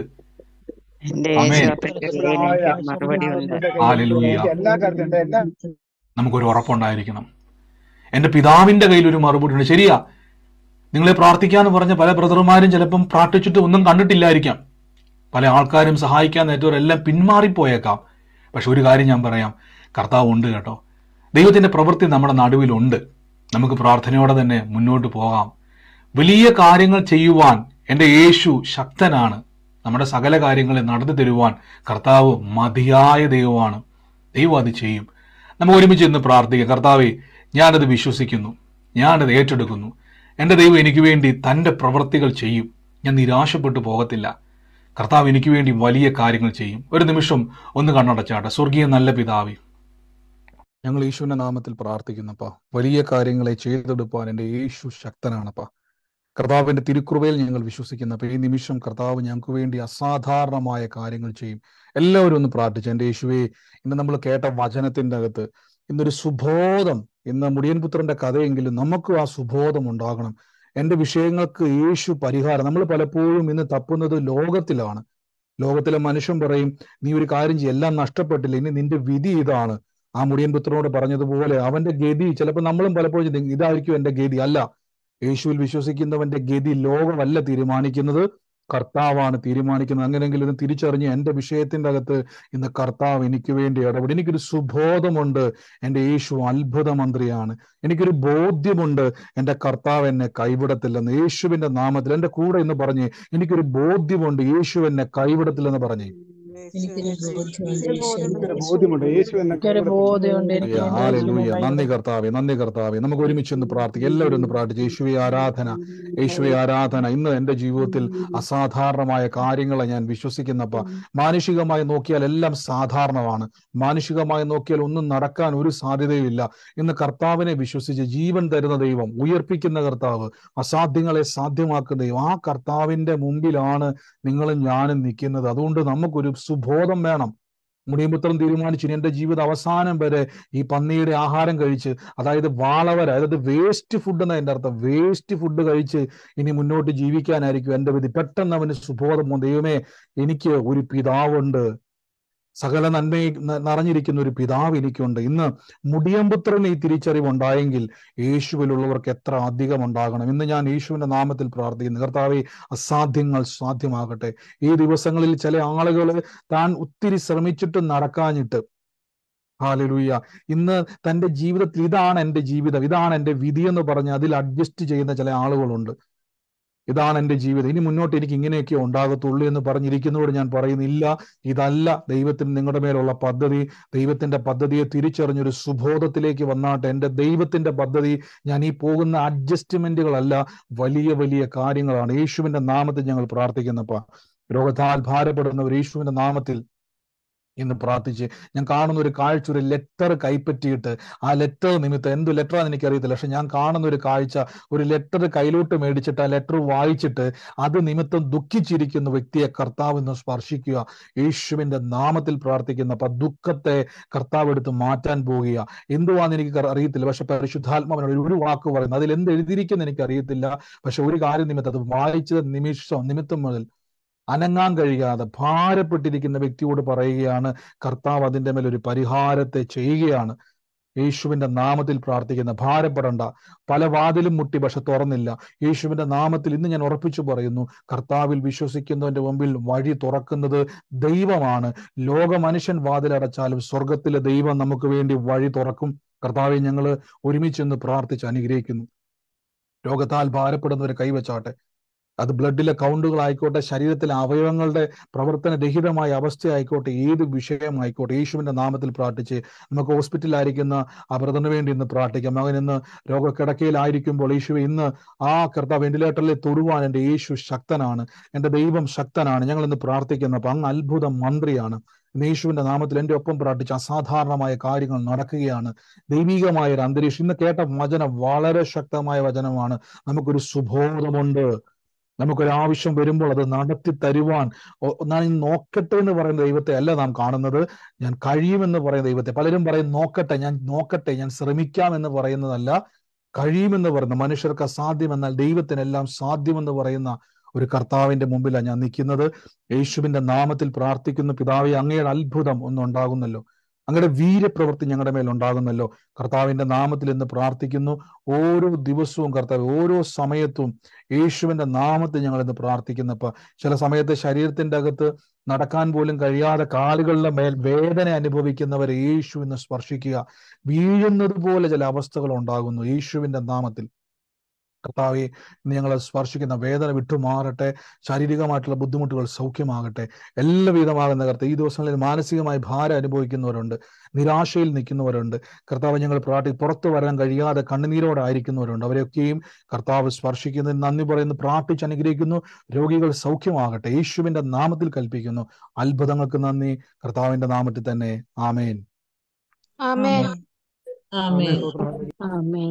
എന്റെ ആമേൻ. യേശു അപ്പന്റെ കയ്യിൽ എനിക്ക് മറുപടി ഉണ്ട് ഹല്ലേലൂയ. എനിക്ക് എല്ലാ കാര്യത്തിലും എന്റെ എല്ലാ നമുക്കൊരു ഉറപ്പുണ്ടായിരിക്കണം എൻ്റെ പിതാവിൻ്റെ കയ്യിൽ ഒരു മറുപടി ഉണ്ട് ശരിയാ നിങ്ങളെ പ്രാർത്ഥിക്കാന്ന് പറഞ്ഞ പല ബ്രദർമാരും ചിലപ്പം പ്രാർത്ഥിച്ചിട്ട് ഒന്നും കണ്ടിട്ടില്ലായിരിക്കാം പല ആൾക്കാരും സഹായിക്കാൻ നേറ്റവരെല്ലാം പിന്മാറിപ്പോയേക്കാം പക്ഷെ ഒരു കാര്യം ഞാൻ പറയാം കർത്താവ് ഉണ്ട് കേട്ടോ ദൈവത്തിന്റെ പ്രവൃത്തി നമ്മുടെ നടുവിലുണ്ട് നമുക്ക് പ്രാർത്ഥനയോടെ തന്നെ മുന്നോട്ട് പോകാം വലിയ കാര്യങ്ങൾ ചെയ്യുവാൻ എൻ്റെ യേശു ശക്തനാണ് നമ്മുടെ സകല കാര്യങ്ങളെ നടത്തി തരുവാൻ കർത്താവ് മതിയായ ദൈവമാണ് ദൈവം അത് ചെയ്യും നമുക്ക് ഒരുമിച്ച് ഇന്ന് പ്രാർത്ഥിക്കാം കർത്താവെ ഞാനത് വിശ്വസിക്കുന്നു ഞാനത് ഏറ്റെടുക്കുന്നു എൻ്റെ ദൈവം എനിക്ക് വേണ്ടി തൻ്റെ പ്രവൃത്തികൾ ചെയ്യും ഞാൻ നിരാശപ്പെട്ടു പോകത്തില്ല കർത്താവ് എനിക്ക് വേണ്ടി വലിയ കാര്യങ്ങൾ ചെയ്യും ഒരു നിമിഷം ഒന്ന് കണ്ണടച്ചാട്ടെ സ്വർഗീയ നല്ല പിതാവേ ഞങ്ങൾ യേശുവിന്റെ നാമത്തിൽ പ്രാർത്ഥിക്കുന്നപ്പാ വലിയ കാര്യങ്ങളെ ചെയ്തെടുപ്പാൻ എൻ്റെ യേശു ശക്തനാണപ്പാ കർത്താവിന്റെ തിരുക്കുറുവയിൽ ഞങ്ങൾ വിശ്വസിക്കുന്നപ്പോൾ ഈ നിമിഷം കർത്താവ് ഞങ്ങൾക്ക് വേണ്ടി അസാധാരണമായ കാര്യങ്ങൾ ചെയ്യും എല്ലാവരും ഒന്ന് പ്രാർത്ഥിച്ചു എൻ്റെ യേശുവെ ഇന്ന് നമ്മൾ കേട്ട വചനത്തിന്റെ അകത്ത് ഇന്നൊരു സുബോധം ഇന്ന് മുടിയൻപുത്രന്റെ കഥയെങ്കിലും നമുക്ക് ആ സുബോധം ഉണ്ടാകണം എൻ്റെ വിഷയങ്ങൾക്ക് യേശു പരിഹാരം നമ്മൾ പലപ്പോഴും ഇന്ന് തപ്പുന്നത് ലോകത്തിലാണ് ലോകത്തിലെ മനുഷ്യൻ പറയും നീ ഒരു കാര്യം ചെയ്യും എല്ലാം നഷ്ടപ്പെട്ടില്ല ഇനി നിന്റെ വിധി ഇതാണ് ആ മുടിയൻ പുത്രനോട് പറഞ്ഞതുപോലെ അവന്റെ ഗതി ചിലപ്പോൾ നമ്മളും പലപ്പോഴും ചിന്തിക്കും ഇതായിരിക്കും എന്റെ ഗതി അല്ല യേശുവിൽ വിശ്വസിക്കുന്നവന്റെ ഗതി ലോകമല്ല തീരുമാനിക്കുന്നത് കർത്താവാണ് തീരുമാനിക്കുന്നത് അങ്ങനെയെങ്കിൽ ഇത് തിരിച്ചറിഞ്ഞ് എൻ്റെ വിഷയത്തിന്റെ അകത്ത് ഇന്ന് കർത്താവ് എനിക്ക് വേണ്ടി ഇടപെടും എനിക്കൊരു സുബോധമുണ്ട് എൻ്റെ യേശു അത്ഭുത മന്ത്രിയാണ് എനിക്കൊരു ബോധ്യമുണ്ട് എൻ്റെ കർത്താവ് എന്നെ കൈവിടത്തില്ലെന്ന് യേശുവിന്റെ നാമത്തിൽ എൻ്റെ കൂടെ എന്ന് പറഞ്ഞ് എനിക്കൊരു ബോധ്യമുണ്ട് യേശു എന്നെ കൈവിടത്തില്ലെന്ന് പറഞ്ഞേ എനിക്കൊരു ബോധ്യമുണ്ട് യേശു എന്നെ എനിക്കൊരു ബോധ്യമുണ്ട് എനിക്ക് എന്റെ ഹല്ലേലൂയ യേശുവിനെ നന്ദി കർത്താവെ നന്ദി കർത്താവെ നമുക്ക് ഒരുമിച്ച് ഒന്ന് പ്രാർത്ഥിക്കാം എല്ലാവരും ഒന്ന് പ്രാർത്ഥിച്ചു യേശുവെ ആരാധന യേശുവെ ആരാധന ഇന്ന് എൻ്റെ ജീവിതത്തിൽ അസാധാരണമായ കാര്യങ്ങളെ ഞാൻ വിശ്വസിക്കുന്നപ്പ മാനുഷികമായി നോക്കിയാൽ എല്ലാം സാധാരണമാണ് മാനുഷികമായി നോക്കിയാൽ ഒന്നും നടക്കാൻ ഒരു സാധ്യതയുമില്ല ഇന്ന് കർത്താവിനെ വിശ്വസിച്ച് ജീവൻ തരുന്ന ദൈവം ഉയർപ്പിക്കുന്ന കർത്താവ് അസാധ്യങ്ങളെ സാധ്യമാക്കുന്ന ദൈവം ആ കർത്താവിന്റെ മുമ്പിലാണ് നിങ്ങളും ഞാനും നിൽക്കുന്നത് അതുകൊണ്ട് നമുക്കൊരു സുബോധം വേണം മുടിയമ്പുത്രം തീരുമാനിച്ചു ഇനി എന്റെ ജീവിത അവസാനം വരെ ഈ പന്നിയുടെ ആഹാരം കഴിച്ച് അതായത് വാളവര അതായത് വേസ്റ്റ് ഫുഡ് എന്ന എന്റെ അർത്ഥം വേസ്റ്റ് ഫുഡ് കഴിച്ച് ഇനി മുന്നോട്ട് ജീവിക്കാനായിരിക്കും എന്റെ വിധി പെട്ടെന്ന് അവന് സുബോധം വന്നു. ദൈവമേ എനിക്ക് ഒരു പിതാവുണ്ട് സകല നന്മയും ന- നിറഞ്ഞിരിക്കുന്ന ഒരു പിതാവ് എനിക്കുണ്ട് ഇന്ന് മുടിയമ്പുത്രന് ഈ തിരിച്ചറിവ് ഉണ്ടായെങ്കിൽ യേശുവിലുള്ളവർക്ക് എത്ര അധികം ഉണ്ടാകണം ഇന്ന് ഞാൻ യേശുവിന്റെ നാമത്തിൽ പ്രാർത്ഥിക്കുന്നു കർത്താവെ അസാധ്യങ്ങൾ സാധ്യമാകട്ടെ ഈ ദിവസങ്ങളിൽ ചില ആളുകൾ താൻ ഒത്തിരി ശ്രമിച്ചിട്ട് നടക്കാഞ്ഞിട്ട് ഹാലലൂയ ഇന്ന് തന്റെ ജീവിതത്തിൽ ഇതാണ് എൻ്റെ ജീവിതം ഇതാണ് എൻ്റെ വിധി എന്ന് പറഞ്ഞ് അതിൽ അഡ്ജസ്റ്റ് ചെയ്യുന്ന ചില ആളുകളുണ്ട് ഇതാണ് എൻ്റെ ജീവിതം ഇനി മുന്നോട്ട് എനിക്ക് ഇങ്ങനെയൊക്കെ ഉണ്ടാകത്തുള്ളൂ എന്ന് പറഞ്ഞിരിക്കുന്നതോട് ഞാൻ പറയുന്നില്ല ഇതല്ല ദൈവത്തിന് നിങ്ങളുടെ മേലുള്ള പദ്ധതി ദൈവത്തിന്റെ പദ്ധതിയെ തിരിച്ചറിഞ്ഞൊരു സുബോധത്തിലേക്ക് വന്നാട്ടെ എൻ്റെ ദൈവത്തിന്റെ പദ്ധതി ഞാൻ ഈ പോകുന്ന അഡ്ജസ്റ്റ്മെന്റുകളല്ല വലിയ വലിയ കാര്യങ്ങളാണ് യേശുവിന്റെ നാമത്തിൽ ഞങ്ങൾ പ്രാർത്ഥിക്കുന്നപ്പ രോഗത്താൽ ഭാരപ്പെടുന്നവർ യേശുവിന്റെ നാമത്തിൽ ഇന്ന് പ്രാർത്ഥിച്ച് ഞാൻ കാണുന്ന ഒരു കാഴ്ച ഒരു ലെറ്റർ കൈപ്പറ്റിയിട്ട് ആ ലെറ്റർ നിമിത്തം എന്ത് ലെറ്ററാന്ന് എനിക്കറിയത്തില്ല പക്ഷെ ഞാൻ കാണുന്ന ഒരു കാഴ്ച ഒരു ലെറ്റർ കയ്യിലോട്ട് മേടിച്ചിട്ട് ആ ലെറ്റർ വായിച്ചിട്ട് അത് നിമിത്തം ദുഃഖിച്ചിരിക്കുന്ന വ്യക്തിയെ കർത്താവ് ഇന്ന് സ്പർശിക്കുക യേശുവിന്റെ നാമത്തിൽ പ്രാർത്ഥിക്കുന്ന അപ്പൊ ദുഃഖത്തെ കർത്താവ് എടുത്ത് മാറ്റാൻ പോവുക എന്തുവാന്ന് എനിക്ക് കർ- അറിയത്തില്ല പക്ഷെ പരിശുദ്ധാത്മാവിനോട് ഒരു വാക്ക് പറയുന്നത് അതിൽ എന്ത് എഴുതിയിരിക്കുന്ന എനിക്ക് അറിയത്തില്ല പക്ഷെ ഒരു കാര്യം നിമിത്തം അത് വായിച്ചത് നിമിഷം നിമിത്തം മുതൽ അനങ്ങാൻ കഴിയാതെ ഭാരപ്പെട്ടിരിക്കുന്ന വ്യക്തിയോട് പറയുകയാണ് കർത്താവ് അതിന്റെ മേൽ ഒരു പരിഹാരത്തെ ചെയ്യുകയാണ് യേശുവിന്റെ നാമത്തിൽ പ്രാർത്ഥിക്കുന്ന ഭാരപ്പെടണ്ട പല വാതിലും മുട്ടി പക്ഷെ തുറന്നില്ല യേശുവിന്റെ നാമത്തിൽ ഇന്ന് ഞാൻ ഉറപ്പിച്ചു പറയുന്നു കർത്താവിൽ വിശ്വസിക്കുന്നവന്റെ മുമ്പിൽ വഴി തുറക്കുന്നത് ദൈവമാണ് ലോക മനുഷ്യൻ വാതിലടച്ചാലും സ്വർഗത്തിലെ ദൈവം നമുക്ക് വേണ്ടി വഴി തുറക്കും കർത്താവെ ഞങ്ങൾ ഒരുമിച്ച് പ്രാർത്ഥിച്ച് അനുഗ്രഹിക്കുന്നു രോഗത്താൽ ഭാരപ്പെടുന്നവരെ കൈവച്ചാട്ടെ അത് ബ്ലഡിലെ കൗണ്ടുകളായിക്കോട്ടെ ശരീരത്തിലെ അവയവങ്ങളുടെ പ്രവർത്തന രഹിതമായ അവസ്ഥയായിക്കോട്ടെ ഏത് വിഷയമായിക്കോട്ടെ യേശുവിന്റെ നാമത്തിൽ പ്രാർത്ഥിച്ച് നമുക്ക് ഹോസ്പിറ്റലിലായിരിക്കുന്ന ആ ബ്രദറിന് വേണ്ടി ഇന്ന് പ്രാർത്ഥിക്കാം മകൻ ഇന്ന് രോഗക്കിടക്കയിലായിരിക്കുമ്പോൾ യേശു ഇന്ന് ആ കർത്താവ് വെന്റിലേറ്ററിൽ തൊടുവാൻ എൻ്റെ യേശു ശക്തനാണ് എൻ്റെ ദൈവം ശക്തനാണ് ഞങ്ങൾ ഇന്ന് പ്രാർത്ഥിക്കുന്ന അപ്പൊ അങ്ങ് അത്ഭുത മന്ത്രിയാണ് ഇന്ന് യേശുവിന്റെ നാമത്തിൽ എന്റെ ഒപ്പം പ്രാർത്ഥിച്ച അസാധാരണമായ കാര്യങ്ങൾ നടക്കുകയാണ് ദൈവികമായ ഒരു അന്തരീക്ഷം ഇന്ന് കേട്ട വചനം വളരെ ശക്തമായ വചനമാണ് നമുക്കൊരു സുബോധമുണ്ട് നമുക്കൊരു ആവശ്യം വരുമ്പോൾ അത് നടത്തി തരുവാൻ ഒ- ഞാൻ ഇന്ന് നോക്കട്ടെ എന്ന് പറയുന്ന ദൈവത്തെ അല്ല നാം കാണുന്നത് ഞാൻ കഴിയുമെന്ന് പറയുന്ന ദൈവത്തെ പലരും പറയും നോക്കട്ടെ ഞാൻ നോക്കട്ടെ ഞാൻ ശ്രമിക്കാം എന്ന് പറയുന്നതല്ല കഴിയുമെന്ന് പറയുന്ന മനുഷ്യർക്ക് അസാധ്യം എന്നാൽ ദൈവത്തിനെല്ലാം സാധ്യമെന്ന് പറയുന്ന ഒരു കർത്താവിന്റെ മുമ്പിലാണ് ഞാൻ നിൽക്കുന്നത് യേശുവിന്റെ നാമത്തിൽ പ്രാർത്ഥിക്കുന്ന പിതാവെ അങ്ങയുടെ അത്ഭുതം ഒന്നുണ്ടാകുന്നല്ലോ അങ്ങയുടെ വീര്യപ്രവൃത്തി ഞങ്ങളുടെ മേൽ ഉണ്ടാകുന്നല്ലോ കർത്താവിന്റെ നാമത്തിൽ ഇന്ന് പ്രാർത്ഥിക്കുന്നു ഓരോ ദിവസവും കർത്താവ് ഓരോ സമയത്തും യേശുവിന്റെ നാമത്തിൽ ഞങ്ങൾ ഇന്ന് പ്രാർത്ഥിക്കുന്നപ്പ ചില സമയത്ത് ശരീരത്തിന്റെ അകത്ത് നടക്കാൻ പോലും കഴിയാതെ കാലുകളുടെ മേൽ വേദന അനുഭവിക്കുന്നവരെ യേശു ഇന്ന് സ്പർശിക്കുക വീഴുന്നത് പോലെ ചില അവസ്ഥകൾ ഉണ്ടാകുന്നു യേശുവിന്റെ നാമത്തിൽ കർത്താവെ ഇന്ന് ഞങ്ങളെ സ്പർശിക്കുന്ന വേദന വിട്ടുമാറട്ടെ ശാരീരികമായിട്ടുള്ള ബുദ്ധിമുട്ടുകൾ സൗഖ്യമാകട്ടെ എല്ലാ വിധമാകുന്ന കർത്ത ഈ ദിവസങ്ങളിൽ മാനസികമായി ഭാരം അനുഭവിക്കുന്നവരുണ്ട് നിരാശയിൽ നിൽക്കുന്നവരുണ്ട് കർത്താവ് ഞങ്ങൾ പ്രാർത്ഥി പുറത്തു വരാൻ കഴിയാതെ കണ്ണുനീരോടായിരിക്കുന്നവരുണ്ട് അവരെയൊക്കെയും കർത്താവ് സ്പർശിക്കുന്നതിന് നന്ദി പറയുന്നു പ്രാർത്ഥിച്ച് അനുഗ്രഹിക്കുന്നു രോഗികൾ സൗഖ്യമാകട്ടെ യേശുവിന്റെ നാമത്തിൽ കൽപ്പിക്കുന്നു അത്ഭുതങ്ങൾക്ക് നന്ദി കർത്താവിന്റെ നാമത്തിൽ തന്നെ ആമേൻ ആമേൻ ആമേൻ. ആമേൻ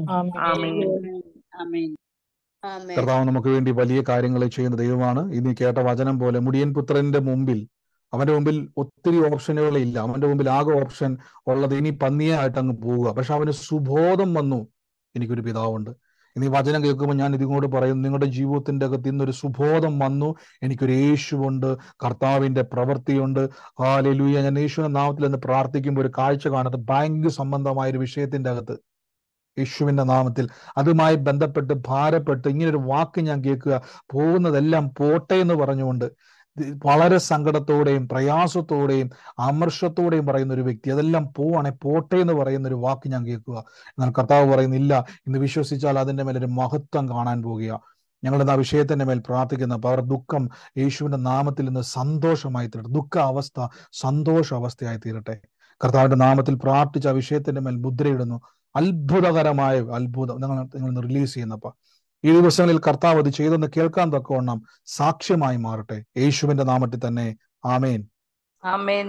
ആമേൻ കർത്താവ് നമുക്ക് വേണ്ടി വലിയ കാര്യങ്ങൾ ചെയ്യുന്ന ദൈവമാണ് ഇനി കേട്ട വചനം പോലെ മുടിയൻ പുത്രന്റെ മുമ്പിൽ അവന്റെ മുമ്പിൽ ഒത്തിരി ഓപ്ഷനുകൾ ഇല്ല അവന്റെ മുമ്പിൽ ആകെ ഓപ്ഷൻ ഉള്ളത് ഇനി പന്നിയായിട്ട് അങ്ങ് പോവുക പക്ഷെ അവന് സുബോധം വന്നു എനിക്കൊരു പിതാവുണ്ട് ഇനി ഈ വചനം കേൾക്കുമ്പോൾ ഞാൻ ഇതിങ്ങോട്ട് പറയും നിങ്ങളുടെ ജീവിതത്തിന്റെ അകത്ത് ഇന്നൊരു സുബോധം വന്നു എനിക്കൊരു യേശുവുണ്ട് കർത്താവിന്റെ പ്രവൃത്തിയുണ്ട് ആ ലെലൂയ ഞാൻ യേശുവിന്റെ നാമത്തിൽ എന്ന് പ്രാർത്ഥിക്കുമ്പോൾ ഒരു കാഴ്ച കാണുന്നത് ബാങ്ക് സംബന്ധമായ ഒരു വിഷയത്തിന്റെ അകത്ത് യേശുവിന്റെ നാമത്തിൽ അതുമായി ബന്ധപ്പെട്ട് ഭാരപ്പെട്ട് ഇങ്ങനെ ഒരു വാക്ക് ഞാൻ കേൾക്കുക പോകുന്നതെല്ലാം പോട്ടെ എന്ന് പറഞ്ഞുകൊണ്ട് ഇത് വളരെ സങ്കടത്തോടെയും പ്രയാസത്തോടെയും അമർഷത്തോടെയും പറയുന്ന ഒരു വ്യക്തി അതെല്ലാം പോവാണെ പോട്ടെ എന്ന് പറയുന്ന ഒരു വാക്ക് ഞാൻ കേൾക്കുക എന്നാൽ കർത്താവ് പറയുന്നില്ല ഇന്ന് വിശ്വസിച്ചാൽ അതിന്റെ മേലൊരു മഹത്വം കാണാൻ പോകുക ഞങ്ങൾ ഇന്ന് ആ വിഷയത്തിന്റെ മേൽ പ്രാർത്ഥിക്കുന്ന അപ്പൊ അവർ ദുഃഖം യേശുവിന്റെ നാമത്തിൽ നിന്ന് സന്തോഷമായി തീരട്ടെ ദുഃഖ അവസ്ഥ സന്തോഷ അവസ്ഥയായി തീരട്ടെ കർത്താവിന്റെ നാമത്തിൽ പ്രാർത്ഥിച്ച ആ വിഷയത്തിന്റെ മേൽ മുദ്രയിടുന്നു അത്ഭുതകരമായ അത്ഭുതം നിങ്ങൾ നിങ്ങൾ റിലീസ് ചെയ്യുന്നപ്പ ഈ ദിവസങ്ങളിൽ കർത്താവ് അത് ചെയ്തെന്ന് കേൾക്കാൻ തക്കവണ്ണം സാക്ഷ്യമായി മാറട്ടെ യേശുവിന്റെ നാമത്തിൽ തന്നെ ആമേൻ ആമേൻ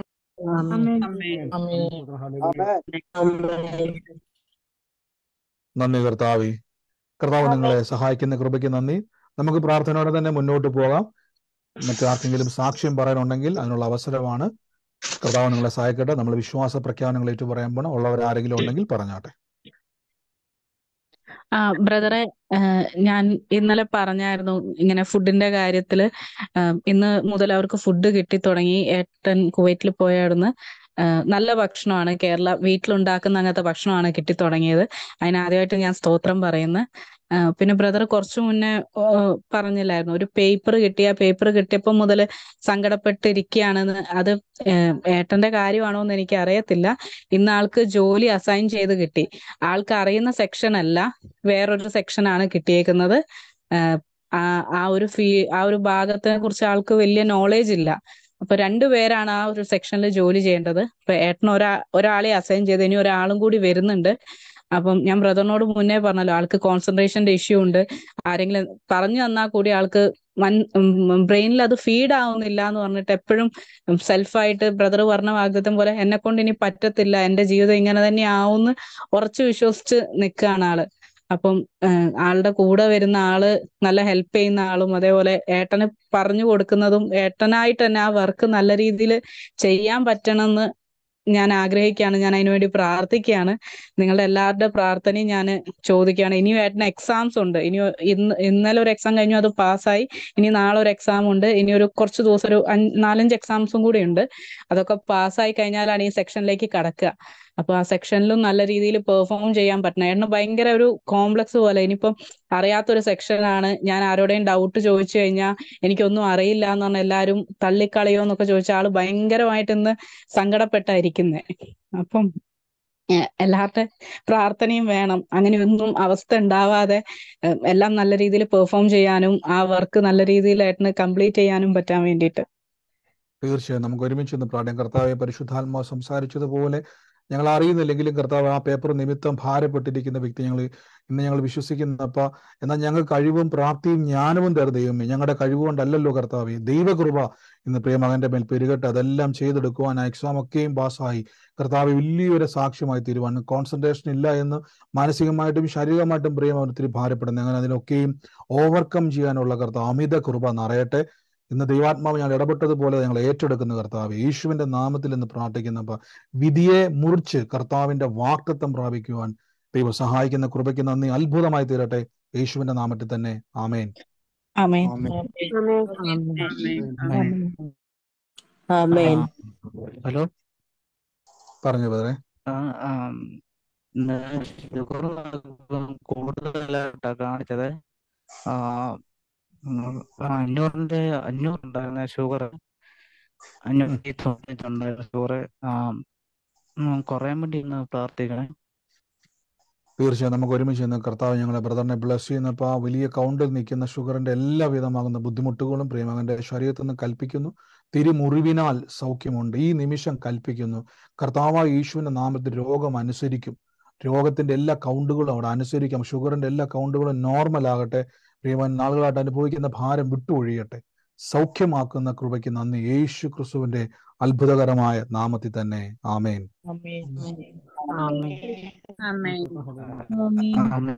നന്ദി കർത്താവി കർത്താവ് നിങ്ങളെ സഹായിക്കുന്ന കൃപയ്ക്ക് നന്ദി നമുക്ക് പ്രാർത്ഥനയോടെ തന്നെ മുന്നോട്ട് പോകാം മറ്റാർക്കെങ്കിലും സാക്ഷ്യം പറയാനുണ്ടെങ്കിൽ അതിനുള്ള അവസരമാണ് കർത്താവ് നിങ്ങളെ സഹായിക്കട്ടെ നമ്മൾ വിശ്വാസ പ്രഖ്യാപനങ്ങൾ ഏറ്റു പറയാൻ പോകണം ഉള്ളവർ ആരെങ്കിലും ഉണ്ടെങ്കിൽ പറഞ്ഞാട്ടെ ആ ബ്രദറെ ഏഹ് ഞാൻ ഇന്നലെ പറഞ്ഞായിരുന്നു ഇങ്ങനെ ഫുഡിന്റെ കാര്യത്തില് ഏഹ് ഇന്ന് മുതൽ അവർക്ക് ഫുഡ് കിട്ടി തുടങ്ങി ഏട്ടൻ കുവൈറ്റിൽ പോയായിരുന്നു ഏഹ് നല്ല ഭക്ഷണമാണ് കേരള വീട്ടിലുണ്ടാക്കുന്ന അങ്ങനത്തെ ഭക്ഷണമാണ് കിട്ടി തുടങ്ങിയത് അതിന് ആദ്യമായിട്ട് ഞാൻ സ്തോത്രം പറയുന്നു ഏഹ് പിന്നെ ബ്രദർ കുറച്ചു മുന്നേ ഏഹ് പറഞ്ഞില്ലായിരുന്നു ഒരു പേപ്പർ കിട്ടിയ പേപ്പർ കിട്ടിയപ്പോൾ മുതൽ സങ്കടപ്പെട്ടിരിക്കുകയാണെന്ന് അത് ഏഹ് ഏട്ടന്റെ കാര്യമാണോ എന്ന് എനിക്ക് അറിയത്തില്ല ഇന്ന് ആൾക്ക് ജോലി അസൈൻ ചെയ്ത് കിട്ടി ആൾക്ക് അറിയുന്ന സെക്ഷൻ അല്ല വേറൊരു സെക്ഷനാണ് കിട്ടിയേക്കുന്നത് ആഹ് ആ ആ ഒരു ഫീ ആ ഒരു ഭാഗത്തിനെ കുറിച്ച് ആൾക്ക് വലിയ നോളേജ് ഇല്ല അപ്പൊ രണ്ടുപേരാണ് ആ ഒരു സെക്ഷനിൽ ജോലി ചെയ്യേണ്ടത് ഇപ്പൊ ഏട്ടൻ ഒരാ ഒരാളെ അസൈൻ ചെയ്ത് ഇനി ഒരാളും കൂടി വരുന്നുണ്ട് അപ്പം ഞാൻ ബ്രദറിനോട് മുന്നേ പറഞ്ഞല്ലോ ആൾക്ക് കോൺസെൻട്രേഷന്റെ ഇഷ്യൂ ഉണ്ട് ആരെങ്കിലും പറഞ്ഞു തന്നാൽ കൂടി ആൾക്ക് മൻ ബ്രെയിനിൽ അത് ഫീഡ് ആവുന്നില്ല എന്ന് പറഞ്ഞിട്ട് എപ്പോഴും സെൽഫായിട്ട് ബ്രദർ പറഞ്ഞ വാഗ്ദത്തം പോലെ എന്നെ കൊണ്ട് ഇനി പറ്റത്തില്ല എന്റെ ജീവിതം ഇങ്ങനെ തന്നെ ആവുമെന്ന് ഉറച്ചു വിശ്വസിച്ച് നിൽക്കുകയാണ് ആള് അപ്പം ഏഹ് ആളുടെ കൂടെ വരുന്ന ആള് നല്ല ഹെൽപ്പ് ചെയ്യുന്ന ആളും അതേപോലെ ഏട്ടന് പറഞ്ഞു കൊടുക്കുന്നതും ഏട്ടനായിട്ട് തന്നെ ആ വർക്ക് നല്ല രീതിയിൽ ചെയ്യാൻ പറ്റണമെന്ന് ഞാൻ ആഗ്രഹിക്കുകയാണ് ഞാൻ അതിനുവേണ്ടി പ്രാർത്ഥിക്കുകയാണ് നിങ്ങളുടെ എല്ലാവരുടെ പ്രാർത്ഥനയും ഞാൻ ചോദിക്കുകയാണ് ഇനിയും ഏട്ടന് എക്സാംസ് ഉണ്ട് ഇനി ഇന്ന് ഇന്നലെ ഒരു എക്സാം കഴിഞ്ഞു അത് പാസ്സായി ഇനി നാളെ ഒരു എക്സാം ഉണ്ട് ഇനി ഒരു കുറച്ച് ദിവസം ഒരു അഞ്ച് നാലഞ്ച് എക്സാംസും കൂടി ഉണ്ട് അതൊക്കെ പാസ്സായി കഴിഞ്ഞാലാണ് ഈ സെക്ഷനിലേക്ക് കടക്കുക അപ്പൊ ആ സെക്ഷനിലും നല്ല രീതിയിൽ പെർഫോം ചെയ്യാൻ പറ്റണം ഏട്ടന് ഭയങ്കര ഒരു കോംപ്ലക്സ് പോലെ ഇനിയിപ്പം അറിയാത്തൊരു സെക്ഷനാണ് ഞാൻ ആരോടെയും ഡൗട്ട് ചോദിച്ചു കഴിഞ്ഞാൽ എനിക്കൊന്നും അറിയില്ല എന്ന് പറഞ്ഞാൽ എല്ലാവരും തള്ളിക്കളയോ എന്നൊക്കെ ചോദിച്ച ആള് ഭയങ്കരമായിട്ട് ഇന്ന് സങ്കടപ്പെട്ടായിരിക്കുന്നേ അപ്പം ഏഹ് എല്ലാവരുടെ പ്രാർത്ഥനയും വേണം അങ്ങനെയൊന്നും അവസ്ഥ ഉണ്ടാവാതെ ഏഹ് എല്ലാം നല്ല രീതിയിൽ പെർഫോം ചെയ്യാനും ആ വർക്ക് നല്ല രീതിയിൽ ഏട്ടന് കംപ്ലീറ്റ് ചെയ്യാനും പറ്റാൻ വേണ്ടിയിട്ട് തീർച്ചയായും നമുക്ക് ഒരുമിച്ച് ഒന്ന് പ്രാർത്ഥന കർത്താവെ പരിശുദ്ധാത്മാവ് സംസാരിച്ചതുപോലെ ഞങ്ങൾ അറിയുന്നില്ലെങ്കിലും കർത്താവ് ആ പേപ്പർ നിമിത്തം ഭാരപ്പെട്ടിരിക്കുന്ന വ്യക്തി ഞങ്ങൾ ഇന്ന് ഞങ്ങൾ വിശ്വസിക്കുന്നപ്പ എന്നാൽ ഞങ്ങൾ കഴിവും പ്രാപ്തിയും ജ്ഞാനവും തരുന്ന ദൈവമേ ഞങ്ങളുടെ കഴിവുകൊണ്ടല്ലല്ലോ കർത്താവെ ദൈവകൃപ ഇന്ന് പ്രിയമകന്റെ മേൽ പെരുകട്ടെ അതെല്ലാം ചെയ്തെടുക്കുവാൻ ആ എക്സാം ഒക്കെയും പാസ്സായി കർത്താവ് വലിയൊരു സാക്ഷ്യമായി തീരുവാൻ കോൺസെൻട്രേഷൻ ഇല്ല എന്ന് മാനസികമായിട്ടും ശാരീരികമായിട്ടും പ്രിയം അവർ ഒത്തിരി ഭാരപ്പെടുന്നു അങ്ങനെ അതിനൊക്കെയും ഓവർകം ചെയ്യാനുള്ള കർത്താവ് അമിത കൃപ നിറയട്ടെ ഇന്ന് ദൈവാത്മാവ് ഞങ്ങൾ ഇടപെട്ടതുപോലെ ഞങ്ങൾ ഏറ്റെടുക്കുന്ന കർത്താവ് യേശുവിന്റെ നാമത്തിൽ എന്ന് പ്രാർത്ഥിക്കുന്നപ്പ വിധിയെ മുറിച്ച് കർത്താവിന്റെ വാക്തത്വം പ്രാപിക്കുവാൻ ദൈവം സഹായിക്കുന്ന കൃപയ്ക്ക് നന്ദി അത്ഭുതമായി തീരട്ടെ യേശുവിന്റെ നാമത്തിൽ തന്നെ ആമേൻ ആമേൻ ആമേൻ ഹലോ പറഞ്ഞു ബദറെ ആ ആം, ഇന്ന് ഷുഗർ കൂടുതലായിട്ടാ കാണിച്ചത് ആ ഉം, ആ, അഞ്ഞൂറിന്റെ അഞ്ഞൂറുണ്ടായിരുന്ന ഷുഗർ അഞ്ഞൂറ്റി തൊണ്ണൂറ്റുണ്ടായിരുന്ന ഷുഗർ കുറയാൻ വേണ്ടി ഇന്ന് പ്രാർത്ഥിക്കണേ തീർച്ചയായും നമുക്ക് ഒരുമിച്ച് ഇന്ന് കർത്താവ് ഞങ്ങളെ ബ്രദറിനെ ബ്ലസ് ചെയ്യുന്നപ്പോൾ ആ വലിയ കൗണ്ടിൽ നിൽക്കുന്ന ഷുഗറിന്റെ എല്ലാ വിധമാകുന്ന ബുദ്ധിമുട്ടുകളും പ്രിയമകന്റെ ശരീരത്തിൽ നിന്ന് കൽപ്പിക്കുന്നു തിരുമുറിവിനാൽ സൗഖ്യമുണ്ട് ഈ നിമിഷം കൽപ്പിക്കുന്നു കർത്താവായ യേശുവിന്റെ നാമത്തിൽ രോഗം അനുസരിക്കും രോഗത്തിന്റെ എല്ലാ കൗണ്ടുകളും അവിടെ അനുസരിക്കാം ഷുഗറിന്റെ എല്ലാ കൗണ്ടുകളും നോർമൽ ആകട്ടെ പ്രിയമൻ നാളുകളായിട്ട് അനുഭവിക്കുന്ന ഭാരം വിട്ടൊഴിയട്ടെ സൗഖ്യമാക്കുന്ന കൃപയ്ക്ക് നന്ദി യേശു ക്രിസ്തുവിന്റെ അത്ഭുതകരമായ നാമത്തിൽ തന്നെ ആമേൻ ആമേൻ ആമേൻ ആമേൻ.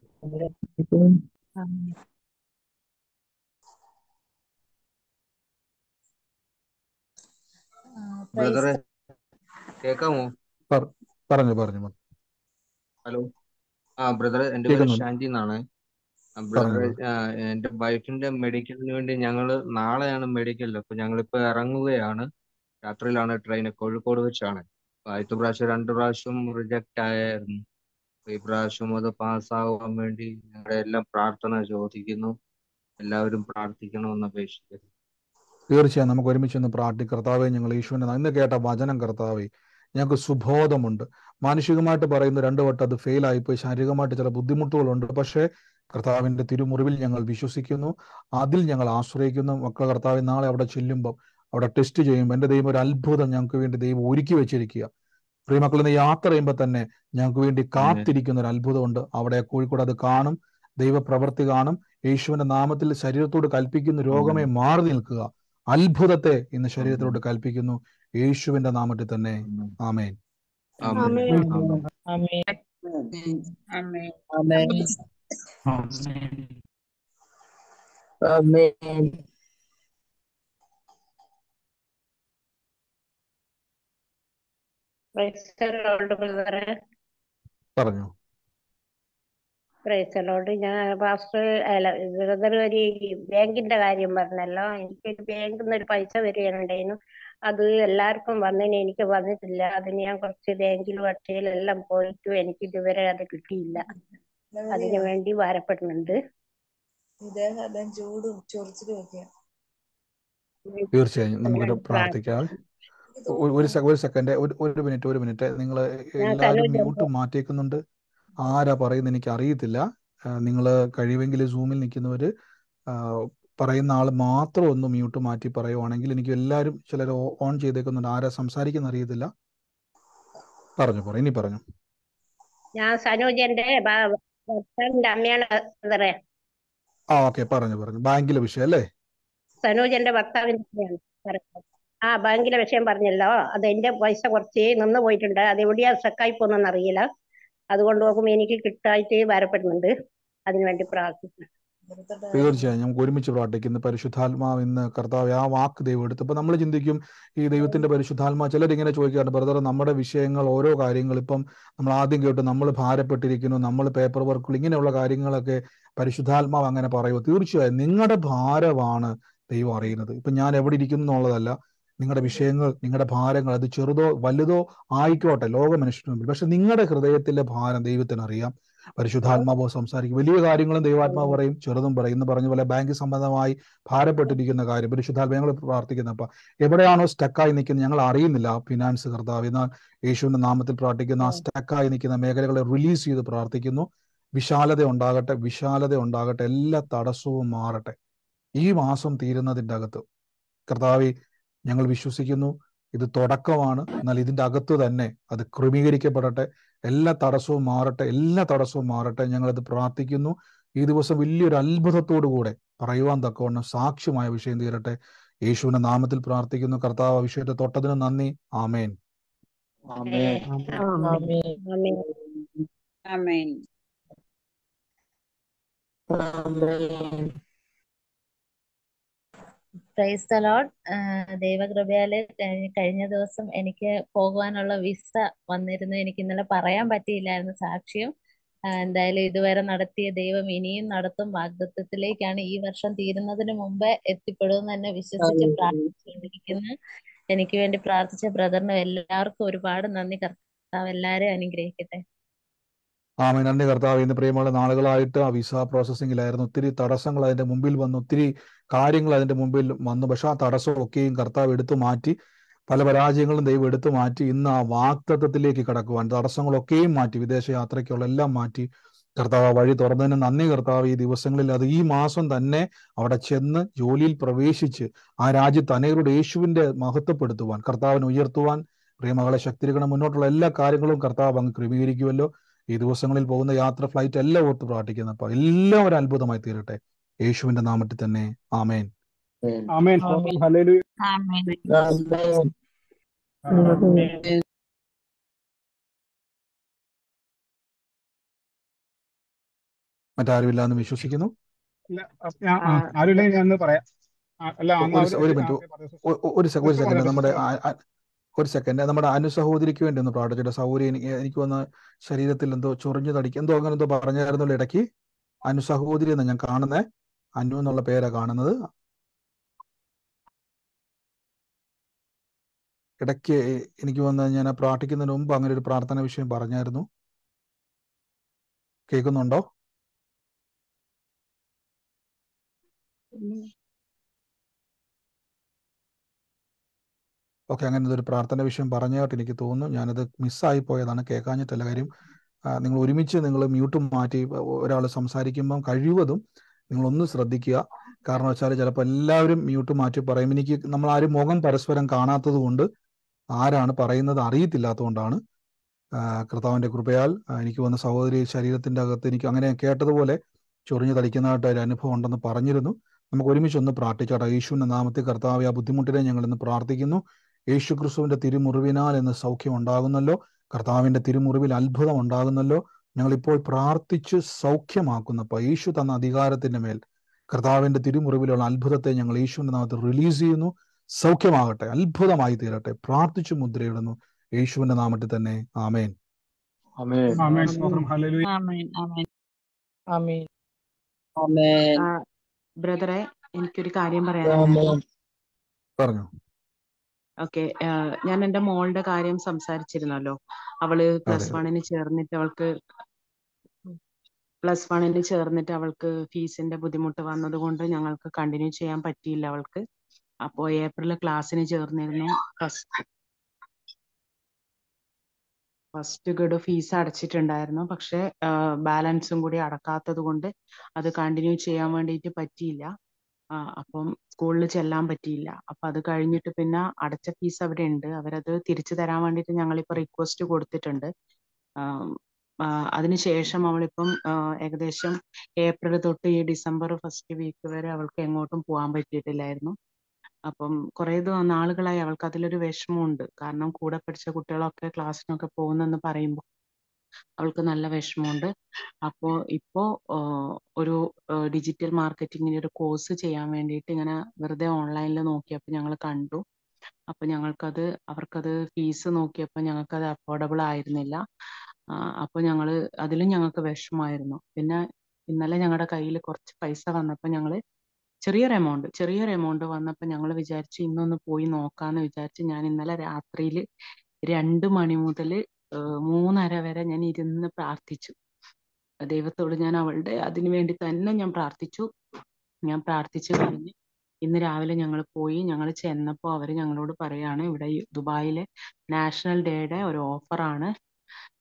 ബ്രദറെ കേക്കാമോ പറഞ്ഞു പറഞ്ഞു ഹലോ ആ ബ്രദർ എന്റെ പേര് കേൾക്കുന്നുണ്ട്. ഷാൻജി എന്നാണ് ബ്രദർ പറഞ്ഞോളൂ. എന്റെ വൈഫിന്റെ മെഡിക്കലിന് വേണ്ടി ഞങ്ങള് നാളെയാണ് മെഡിക്കൽ അപ്പൊ ഞങ്ങളിപ്പോ ഇറങ്ങുകയാണ് രാത്രിയിലാണ് ട്രെയിൻ കോഴിക്കോട് വെച്ചാണ് അപ്പൊ ആദ്യത്തെ പ്രാവശ്യം രണ്ടു പ്രാവശ്യം റിജക്റ്റ് ആയായിരുന്നു അപ്പൊ ഈ പ്രാവശ്യം അത് പാസ്സാവാൻ വേണ്ടി ഞങ്ങളുടെ എല്ലാം പ്രാർത്ഥന ചോദിക്കുന്നു എല്ലാവരും പ്രാർത്ഥിക്കണമെന്ന് അപേക്ഷിക്കുന്നു തീർച്ചയായും നമുക്ക് ഒരുമിച്ച് ഒന്ന് പ്രാർത്ഥി കർത്താവെ ഞങ്ങൾ യേശുവിന്റെ നാ- ഇന്ന് കേട്ട വചനം കർത്താവെ ഞങ്ങൾക്ക് സുബോധമുണ്ട് മാനുഷികമായിട്ട് പറയുന്ന രണ്ടു വട്ടം അത് ഫെയിൽ ആയിപ്പോയി ശാരീരികമായിട്ട് ചില ബുദ്ധിമുട്ടുകളുണ്ട് പക്ഷേ കർത്താവിന്റെ തിരുമുറിവിൽ ഞങ്ങൾ വിശ്വസിക്കുന്നു അതിൽ ഞങ്ങൾ ആശ്രയിക്കുന്നു മക്കൾ കർത്താവ് നാളെ അവിടെ ചെല്ലുമ്പോൾ അവിടെ ടെസ്റ്റ് ചെയ്യുമ്പോൾ എന്റെ ദൈവം ഒരു അത്ഭുതം ഞങ്ങൾക്ക് വേണ്ടി ദൈവം ഒരുക്കി വെച്ചിരിക്കുക പ്രിയമക്കൾ ഇന്ന് യാത്ര ചെയ്യുമ്പോൾ തന്നെ ഞങ്ങൾക്ക് വേണ്ടി കാത്തിരിക്കുന്ന ഒരു അത്ഭുതമുണ്ട് അവിടെ കോഴിക്കോട് അത് കാണും ദൈവപ്രവൃത്തി കാണും യേശുവിന്റെ നാമത്തിൽ ശരീരത്തോട് കൽപ്പിക്കുന്ന രോഗമേ മാറി നിൽക്കുക അത്ഭുതത്തെ ഇന്ന് ശരീരത്തിലോട്ട് കൽപ്പിക്കുന്നു യേശുവിന്റെ നാമത്തിൽ തന്നെ ആമേൻ ആമേൻ ആമേൻ ആമേൻ ആമേൻ ആമേൻ ആമേൻ. ആമേൻ പ്രൈസലോട് ബ്രദറെ പറഞ്ഞു പ്രൈസലോട് ഞാൻ പാസ്റ്റർ അല്ല ബ്രദർ ഒരു ഈ ബാങ്കിന്റെ കാര്യം പറഞ്ഞല്ലോ എനിക്കൊരു ബാങ്കിൽ നിന്ന് ഒരു പൈസ വരികയുണ്ടായിരുന്നു അത് എല്ലാവർക്കും വന്നതിന് എനിക്ക് വന്നിട്ടില്ല അതിന് ഞാൻ കുറച്ച് ബാങ്കിലും അക്ഷയിലെല്ലാം പോയിട്ടു എനിക്ക് ഇതുവരെ അത് കിട്ടിയില്ല അതിനു വേണ്ടി ഭാരപ്പെടുന്നുണ്ട് ഇദ്ദേഹം ചൂടും ചൊറിച്ചിലും ഒക്കെ തീർച്ചയായും നമുക്കൊരു പ്രാർത്ഥിക്കാം ഒരു ഒരു സെ- ഒരു സെക്കൻഡ് ഒരു ഒരു മിനിറ്റ് ഒരു മിനിറ്റ് നിങ്ങൾ എല്ലാവരും മ്യൂട്ട് മാറ്റിയേക്കുന്നുണ്ട് ആരാ പറയുന്നത് എനിക്ക് അറിയത്തില്ല നിങ്ങൾ കഴിയുമെങ്കിൽ സൂമിൽ നിൽക്കുന്നവര് ആ, പറയുന്ന ആൾ മാത്രം ഒന്ന് മ്യൂട്ട് മാറ്റി പറയുവാണെങ്കിൽ എനിക്ക് എല്ലാവരും ചിലർ ഓൺ ചെയ്തേക്കുന്നുണ്ട് ആരാ സംസാരിക്കുന്ന അറിയത്തില്ല പറഞ്ഞു പറ ഇനി പറഞ്ഞു ഞാൻ സനോജന്റെ ഭ- ഭർത്താവിന്റെ അമ്മയാണ് ബ്രദറെ ആ ഓക്കെ പറഞ്ഞു പറഞ്ഞു ബാങ്കിലെ വിഷയം അല്ലേ സനോജന്റെ ഭർത്താവിന്റെ അമ്മയാണ് പറയുന്നത്. ആ ബാങ്കിലെ വിഷയം പറഞ്ഞല്ലോ അത് എന്റെ പൈസ കുറച്ച് നിന്ന് പോയിട്ടുണ്ട് അത് എവിടെയാ സ്റ്റക്കായി പോകുന്നെന്ന് അറിയില്ല അതുകൊണ്ട് നോക്കുമ്പോ എനിക്ക് കിട്ടായിട്ട് ഭാരപ്പെടുന്നുണ്ട് അതിനുവേണ്ടി പ്രാർത്ഥിക്കുന്നു തീർച്ചയായും നമുക്ക് ഒരുമിച്ച് പ്രാർത്ഥിക്കുന്നു പരിശുദ്ധാത്മാവ് ഇന്ന് കർത്താവ് ആ വാക്ക് ദൈവം എടുത്തു അപ്പൊ നമ്മൾ ചിന്തിക്കും ഈ ദൈവത്തിന്റെ പരിശുദ്ധാത്മാ ചിലരിങ്ങനെ ചോദിക്കാറുണ്ട് ബ്രദർ നമ്മുടെ വിഷയങ്ങൾ ഓരോ കാര്യങ്ങൾ ഇപ്പം നമ്മൾ ആദ്യം കേട്ടു നമ്മൾ ഭാരപ്പെട്ടിരിക്കുന്നു നമ്മൾ പേപ്പർ വർക്കുകൾ ഇങ്ങനെയുള്ള കാര്യങ്ങളൊക്കെ പരിശുദ്ധാത്മാവ് അങ്ങനെ പറയുമോ തീർച്ചയായും നിങ്ങളുടെ ഭാരമാണ് ദൈവം അറിയുന്നത് ഇപ്പൊ ഞാൻ എവിടെ ഇരിക്കുന്നു എന്നുള്ളതല്ല നിങ്ങളുടെ വിഷയങ്ങൾ നിങ്ങളുടെ ഭാരങ്ങൾ അത് ചെറുതോ വലുതോ ആയിക്കോട്ടെ ലോക മനുഷ്യന് മുമ്പിൽ പക്ഷെ നിങ്ങളുടെ ഹൃദയത്തിലെ ഭാരം ദൈവത്തിന് അറിയാം പരിശുദ്ധാത്മാവ് സംസാരിക്കും വലിയ കാര്യങ്ങളും ദൈവാത്മാവ് പറയും ചെറുതും പറയും ഇന്ന് പറഞ്ഞ പോലെ ബാങ്ക് സംബന്ധമായി ഭാരപ്പെട്ടിരിക്കുന്ന കാര്യം പരിശുദ്ധാത്മ ഞങ്ങൾ പ്രാർത്ഥിക്കുന്ന അപ്പൊ എവിടെയാണോ സ്റ്റക്കായി നിൽക്കുന്നത് ഞങ്ങൾ അറിയുന്നില്ല ആ ഫിനാൻസ് കർത്താവ് എന്നാൽ യേശുവിന്റെ നാമത്തിൽ പ്രാർത്ഥിക്കുന്ന ആ സ്റ്റക്കായി നിൽക്കുന്ന മേഖലകളെ റിലീസ് ചെയ്ത് പ്രാർത്ഥിക്കുന്നു വിശാലത ഉണ്ടാകട്ടെ വിശാലത ഉണ്ടാകട്ടെ എല്ലാ തടസ്സവും മാറട്ടെ ഈ മാസം തീരുന്നതിൻ്റെ അകത്ത് കർത്താവെ ഞങ്ങൾ വിശ്വസിക്കുന്നു ഇത് തുടക്കമാണ് എന്നാൽ ഇതിന്റെ അകത്ത് തന്നെ അത് ക്രമീകരിക്കപ്പെടട്ടെ എല്ലാ തടസ്സവും മാറട്ടെ എല്ലാ തടസ്സവും മാറട്ടെ ഞങ്ങളത് പ്രാർത്ഥിക്കുന്നു ഈ ദിവസം വലിയൊരു അത്ഭുതത്തോടു കൂടെ പറയുവാൻ തക്കവണ്ണം സാക്ഷ്യമായ വിഷയം തീരട്ടെ യേശുവിന്റെ നാമത്തിൽ പ്രാർത്ഥിക്കുന്നു കർത്താവ് ആ വിഷയത്തെ തൊട്ടതിന് നന്ദി ആമേൻ ആമേൻ ആമേൻ ആമേൻ പ്രൈസ് ദ ലോർഡ് ദൈവകൃപയാല് കഴി- കഴിഞ്ഞ ദിവസം എനിക്ക് പോകുവാനുള്ള വിസ വന്നിരുന്നു എനിക്ക് ഇന്നലെ പറയാൻ പറ്റിയില്ലായിരുന്നു സാക്ഷ്യം ആ, എന്തായാലും ഇതുവരെ നടത്തിയ ദൈവം ഇനിയും നടത്തും വാഗ്ദത്വത്തിലേക്കാണ് ഈ വർഷം തീരുന്നതിന് മുമ്പേ എത്തിപ്പെടുമെന്ന് തന്നെ വിശ്വസിച്ച് പ്രാർത്ഥിച്ചുകൊണ്ടിരിക്കുന്നു എനിക്ക് വേണ്ടി പ്രാർത്ഥിച്ച ബ്രദറിനും എല്ലാവർക്കും ഒരുപാട് നന്ദി കർത്താവ് എല്ലാവരെയും അനുഗ്രഹിക്കട്ടെ ആമേൻ നന്ദി കർത്താവ് ഇന്ന് പ്രിയമുള്ള നാളുകളായിട്ട് ആ വിസ പ്രോസസ്സിംഗിലായിരുന്നു ഒത്തിരി തടസ്സങ്ങൾ അതിന്റെ മുമ്പിൽ വന്നു ഒത്തിരി കാര്യങ്ങൾ അതിന്റെ മുമ്പിൽ വന്നു പക്ഷെ ആ തടസ്സമൊക്കെയും കർത്താവ് എടുത്തു മാറ്റി പല പരാജയങ്ങളും ദൈവം എടുത്തു മാറ്റി ഇന്ന് ആ വാക്തത്വത്തിലേക്ക് കടക്കുവാൻ തടസ്സങ്ങളൊക്കെയും മാറ്റി വിദേശ യാത്രയ്ക്കുള്ള എല്ലാം മാറ്റി കർത്താവ് ആ വഴി തുറന്നതിന് നന്ദി കർത്താവ് ഈ ദിവസങ്ങളിൽ അത് ഈ മാസം തന്നെ അവിടെ ചെന്ന് ജോലിയിൽ പ്രവേശിച്ച് ആ രാജ്യത്ത് അനേകരുടെ യേശുവിന്റെ മഹത്വപ്പെടുത്തുവാൻ കർത്താവിനെ ഉയർത്തുവാൻ പ്രിയമകളെ ശക്തിരിക്കണം മുന്നോട്ടുള്ള എല്ലാ കാര്യങ്ങളും കർത്താവ് അങ്ങ് ക്രമീകരിക്കുമല്ലോ ഈ ദിവസങ്ങളിൽ പോകുന്ന യാത്ര ഫ്ലൈറ്റ് എല്ലാം ഓർത്ത് പ്രാർത്ഥിക്കുന്നു അപ്പൊ എല്ലാം ഒരു അത്ഭുതമായി തീരട്ടെ യേശുവിന്റെ നാമത്തിൽ തന്നെ ആമേൻ ആമേൻ സ്തോത്രം ഹല്ലേലൂയ ആമേൻ മറ്റാരുമില്ല എന്ന് വിശ്വസിക്കുന്നു ഇല്ല, അപ്പ ഞാൻ ആ, ആരുമില്ലെങ്കിൽ ഞാൻ ഒന്ന് പറയാം ആ, അല്ല ഒ- അന്ന് ഒരു അവര് സെ- ഒരു ആ, മിനിറ്റ് ഓക്കേ, പറയൂ, സിസ്റ്റർ. ഒ- ഒ- ഒരു സെ- ഒരു സിസ്റ്റർ സെക്കൻഡ് പറയൂ, നമ്മുടെ സിസ്റ്റർ പറയൂ. ആ- ആ- ഒരു സെക്കൻഡ് നമ്മുടെ അനു സഹോദരിക്ക് വേണ്ടി ഒന്ന് പ്രാർത്ഥിച്ചിട്ട് സഹോദരി എനിക്ക് എനിക്ക് വന്ന ശരീരത്തിൽ എന്തോ ചൊറിഞ്ഞു തടിക്ക് എന്തോ അങ്ങനെ എന്തോ പറഞ്ഞായിരുന്നല്ലോ ഇടയ്ക്ക് അനു സഹോദരി എന്ന് ഞാൻ കാണുന്നേ അനു എന്നുള്ള പേരാ കാണുന്നത് ഇടയ്ക്ക് എനിക്ക് വന്ന് ഞാൻ ആ പ്രാർത്ഥിക്കുന്നതിന് മുമ്പ് അങ്ങനെ ഒരു പ്രാർത്ഥന വിഷയം പറഞ്ഞായിരുന്നു കേൾക്കുന്നുണ്ടോ ഓക്കെ അങ്ങനെ ഒരു പ്രാർത്ഥന വിഷയം പറഞ്ഞതായിട്ട് എനിക്ക് തോന്നുന്നു ഞാനത് മിസ്സായി പോയതാണ് കേൾക്കാഞ്ഞിട്ടല്ല കാര്യം ആ, നിങ്ങൾ ഒരുമിച്ച് നിങ്ങൾ മ്യൂട്ട് മാറ്റി ഒരാൾ സംസാരിക്കുമ്പം കഴിവതും നിങ്ങൾ ഒന്ന് ശ്രദ്ധിക്കുക കാരണം വെച്ചാൽ ചിലപ്പോൾ എല്ലാവരും മ്യൂട്ട് മാറ്റി പറയും എനിക്ക് നമ്മൾ ആരും മുഖം പരസ്പരം കാണാത്തത് കൊണ്ട് ആരാണ് പറയുന്നത് അറിയത്തില്ലാത്തതുകൊണ്ടാണ് ആ, കർത്താവിന്റെ കൃപയാൽ ആ, എനിക്ക് വന്ന സഹോദരി ശരീരത്തിന്റെ അകത്ത് എനിക്ക് അങ്ങനെ കേട്ടതുപോലെ ചൊറിഞ്ഞു തടിക്കുന്നതായിട്ട് ഒരു അനുഭവം ഉണ്ടെന്ന് പറഞ്ഞിരുന്നു നമുക്ക് ഒരുമിച്ച് ഒന്ന് പ്രാർത്ഥിച്ചാട്ടെ യേശുവിന്റെ നാമത്തിൽ കർത്താവ് ആ ബുദ്ധിമുട്ടിനെ ഞങ്ങൾ ഇന്ന് പ്രാർത്ഥിക്കുന്നു യേശു ക്രിസ്തുവിന്റെ തിരുമുറിവിനാൽ ഇന്ന് സൗഖ്യം ഉണ്ടാകുന്നല്ലോ കർത്താവിന്റെ തിരുമുറിവിൽ അത്ഭുതം ഉണ്ടാകുന്നല്ലോ ഞങ്ങൾ ഇപ്പോൾ പ്രാർത്ഥിച്ച് സൗഖ്യമാക്കുന്നപ്പോൾ യേശു തന്ന അധികാരത്തിന്റെ മേൽ കർത്താവിന്റെ തിരുമുറിവിലുള്ള അത്ഭുതത്തെ ഞങ്ങൾ യേശുവിന്റെ നാമത്തിൽ റിലീസ് ചെയ്യുന്നു സൗഖ്യമാകട്ടെ അത്ഭുതമായി തീരട്ടെ പ്രാർത്ഥിച്ചു മുദ്രയിടുന്നു യേശുവിന്റെ നാമത്തിൽ തന്നെ ആമേൻ ആമേൻ സ്തോത്രം ഹല്ലേലൂയ ആമേൻ ആമേൻ ആമേൻ ആ, ബ്രദറെ എനിക്കൊരു കാര്യം പറയാനുണ്ട് പറഞ്ഞു ഓക്കെ ഞാൻ എൻ്റെ മോളുടെ കാര്യം സംസാരിച്ചിരുന്നല്ലോ അവള് പ്ലസ് അതെ. വണ്ണിന് ചേർന്നിട്ട് അവൾക്ക് പ്ലസ് വണ്ണിന് ചേർന്നിട്ട് അവൾക്ക് ഫീസിന്റെ ബുദ്ധിമുട്ട് വന്നത് കൊണ്ട് ഞങ്ങൾക്ക് കണ്ടിന്യൂ ചെയ്യാൻ പറ്റിയില്ല അവൾക്ക് അപ്പോൾ ഏപ്രിൽ ക്ലാസ്സിന് ചേർന്നിരുന്നു ഫസ്റ്റ് ഫസ്റ്റ് ഗഡു ഫീസ് അടച്ചിട്ടുണ്ടായിരുന്നു പക്ഷെ ബാലൻസും കൂടി അടക്കാത്തത് കൊണ്ട് അത് കണ്ടിന്യൂ ചെയ്യാൻ വേണ്ടിയിട്ട് പറ്റിയില്ല ആ, അപ്പം സ്കൂളിൽ ചെല്ലാൻ പറ്റിയില്ല അപ്പൊ അത് കഴിഞ്ഞിട്ട് പിന്നെ അടച്ച ഫീസ് അവിടെ ഉണ്ട് അവരത് തിരിച്ചു തരാൻ വേണ്ടിയിട്ട് ഞങ്ങളിപ്പോ റിക്വസ്റ്റ് കൊടുത്തിട്ടുണ്ട് ആം, ആ, അതിനുശേഷം അവളിപ്പം ആ, ഏകദേശം ഏപ്രിൽ തൊട്ട് ഈ ഡിസംബർ ഫസ്റ്റ് വീക്ക് വരെ അവൾക്ക് എങ്ങോട്ടും പോകാൻ പറ്റിയിട്ടില്ലായിരുന്നു അപ്പം കുറേ ദിവ- നാളുകളായി അവൾക്ക് അതിലൊരു വിഷമമുണ്ട് കാരണം കൂടെ പഠിച്ച കുട്ടികളൊക്കെ ക്ലാസ്സിനൊക്കെ പോകുന്നെന്ന് പറയുമ്പോൾ അവൾക്ക് നല്ല വിഷമമുണ്ട് അപ്പോൾ ഇപ്പോൾ ഒരു ഡിജിറ്റൽ മാർക്കറ്റിങ്ങിന് ഒരു കോഴ്സ് ചെയ്യാൻ വേണ്ടിയിട്ട് ഇങ്ങനെ വെറുതെ ഓൺലൈനിൽ നോക്കിയപ്പോൾ ഞങ്ങൾ കണ്ടു അപ്പോൾ ഞങ്ങൾക്കത് അവർക്കത് ഫീസ് നോക്കിയപ്പോൾ ഞങ്ങൾക്കത് അഫോർഡബിൾ ആയിരുന്നില്ല അപ്പോൾ ഞങ്ങൾ അതിലും ഞങ്ങൾക്ക് വിഷമമായിരുന്നു പിന്നെ ഇന്നലെ ഞങ്ങളുടെ കയ്യിൽ കുറച്ച് പൈസ വന്നപ്പോൾ ഞങ്ങൾ ചെറിയൊരു എമൗണ്ട് ചെറിയൊരു എമൗണ്ട് വന്നപ്പോൾ ഞങ്ങൾ വിചാരിച്ചു ഇന്നൊന്ന് പോയി നോക്കാന്ന് വിചാരിച്ച് ഞാൻ ഇന്നലെ രാത്രിയിൽ രണ്ട് മണി മുതൽ മൂന്നര വരെ ഞാൻ ഇരുന്ന് പ്രാർത്ഥിച്ചു ദൈവത്തോട് ഞാൻ അവളുടെ അതിനു വേണ്ടി തന്നെ ഞാൻ പ്രാർത്ഥിച്ചു ഞാൻ പ്രാർത്ഥിച്ചു കഴിഞ്ഞ് ഇന്ന് രാവിലെ ഞങ്ങൾ പോയി ഞങ്ങൾ ചെന്നപ്പോൾ അവർ ഞങ്ങളോട് പറയാണ് ഇവിടെ ഈ ദുബായിലെ നാഷണൽ ഡേയുടെ ഒരു ഓഫറാണ്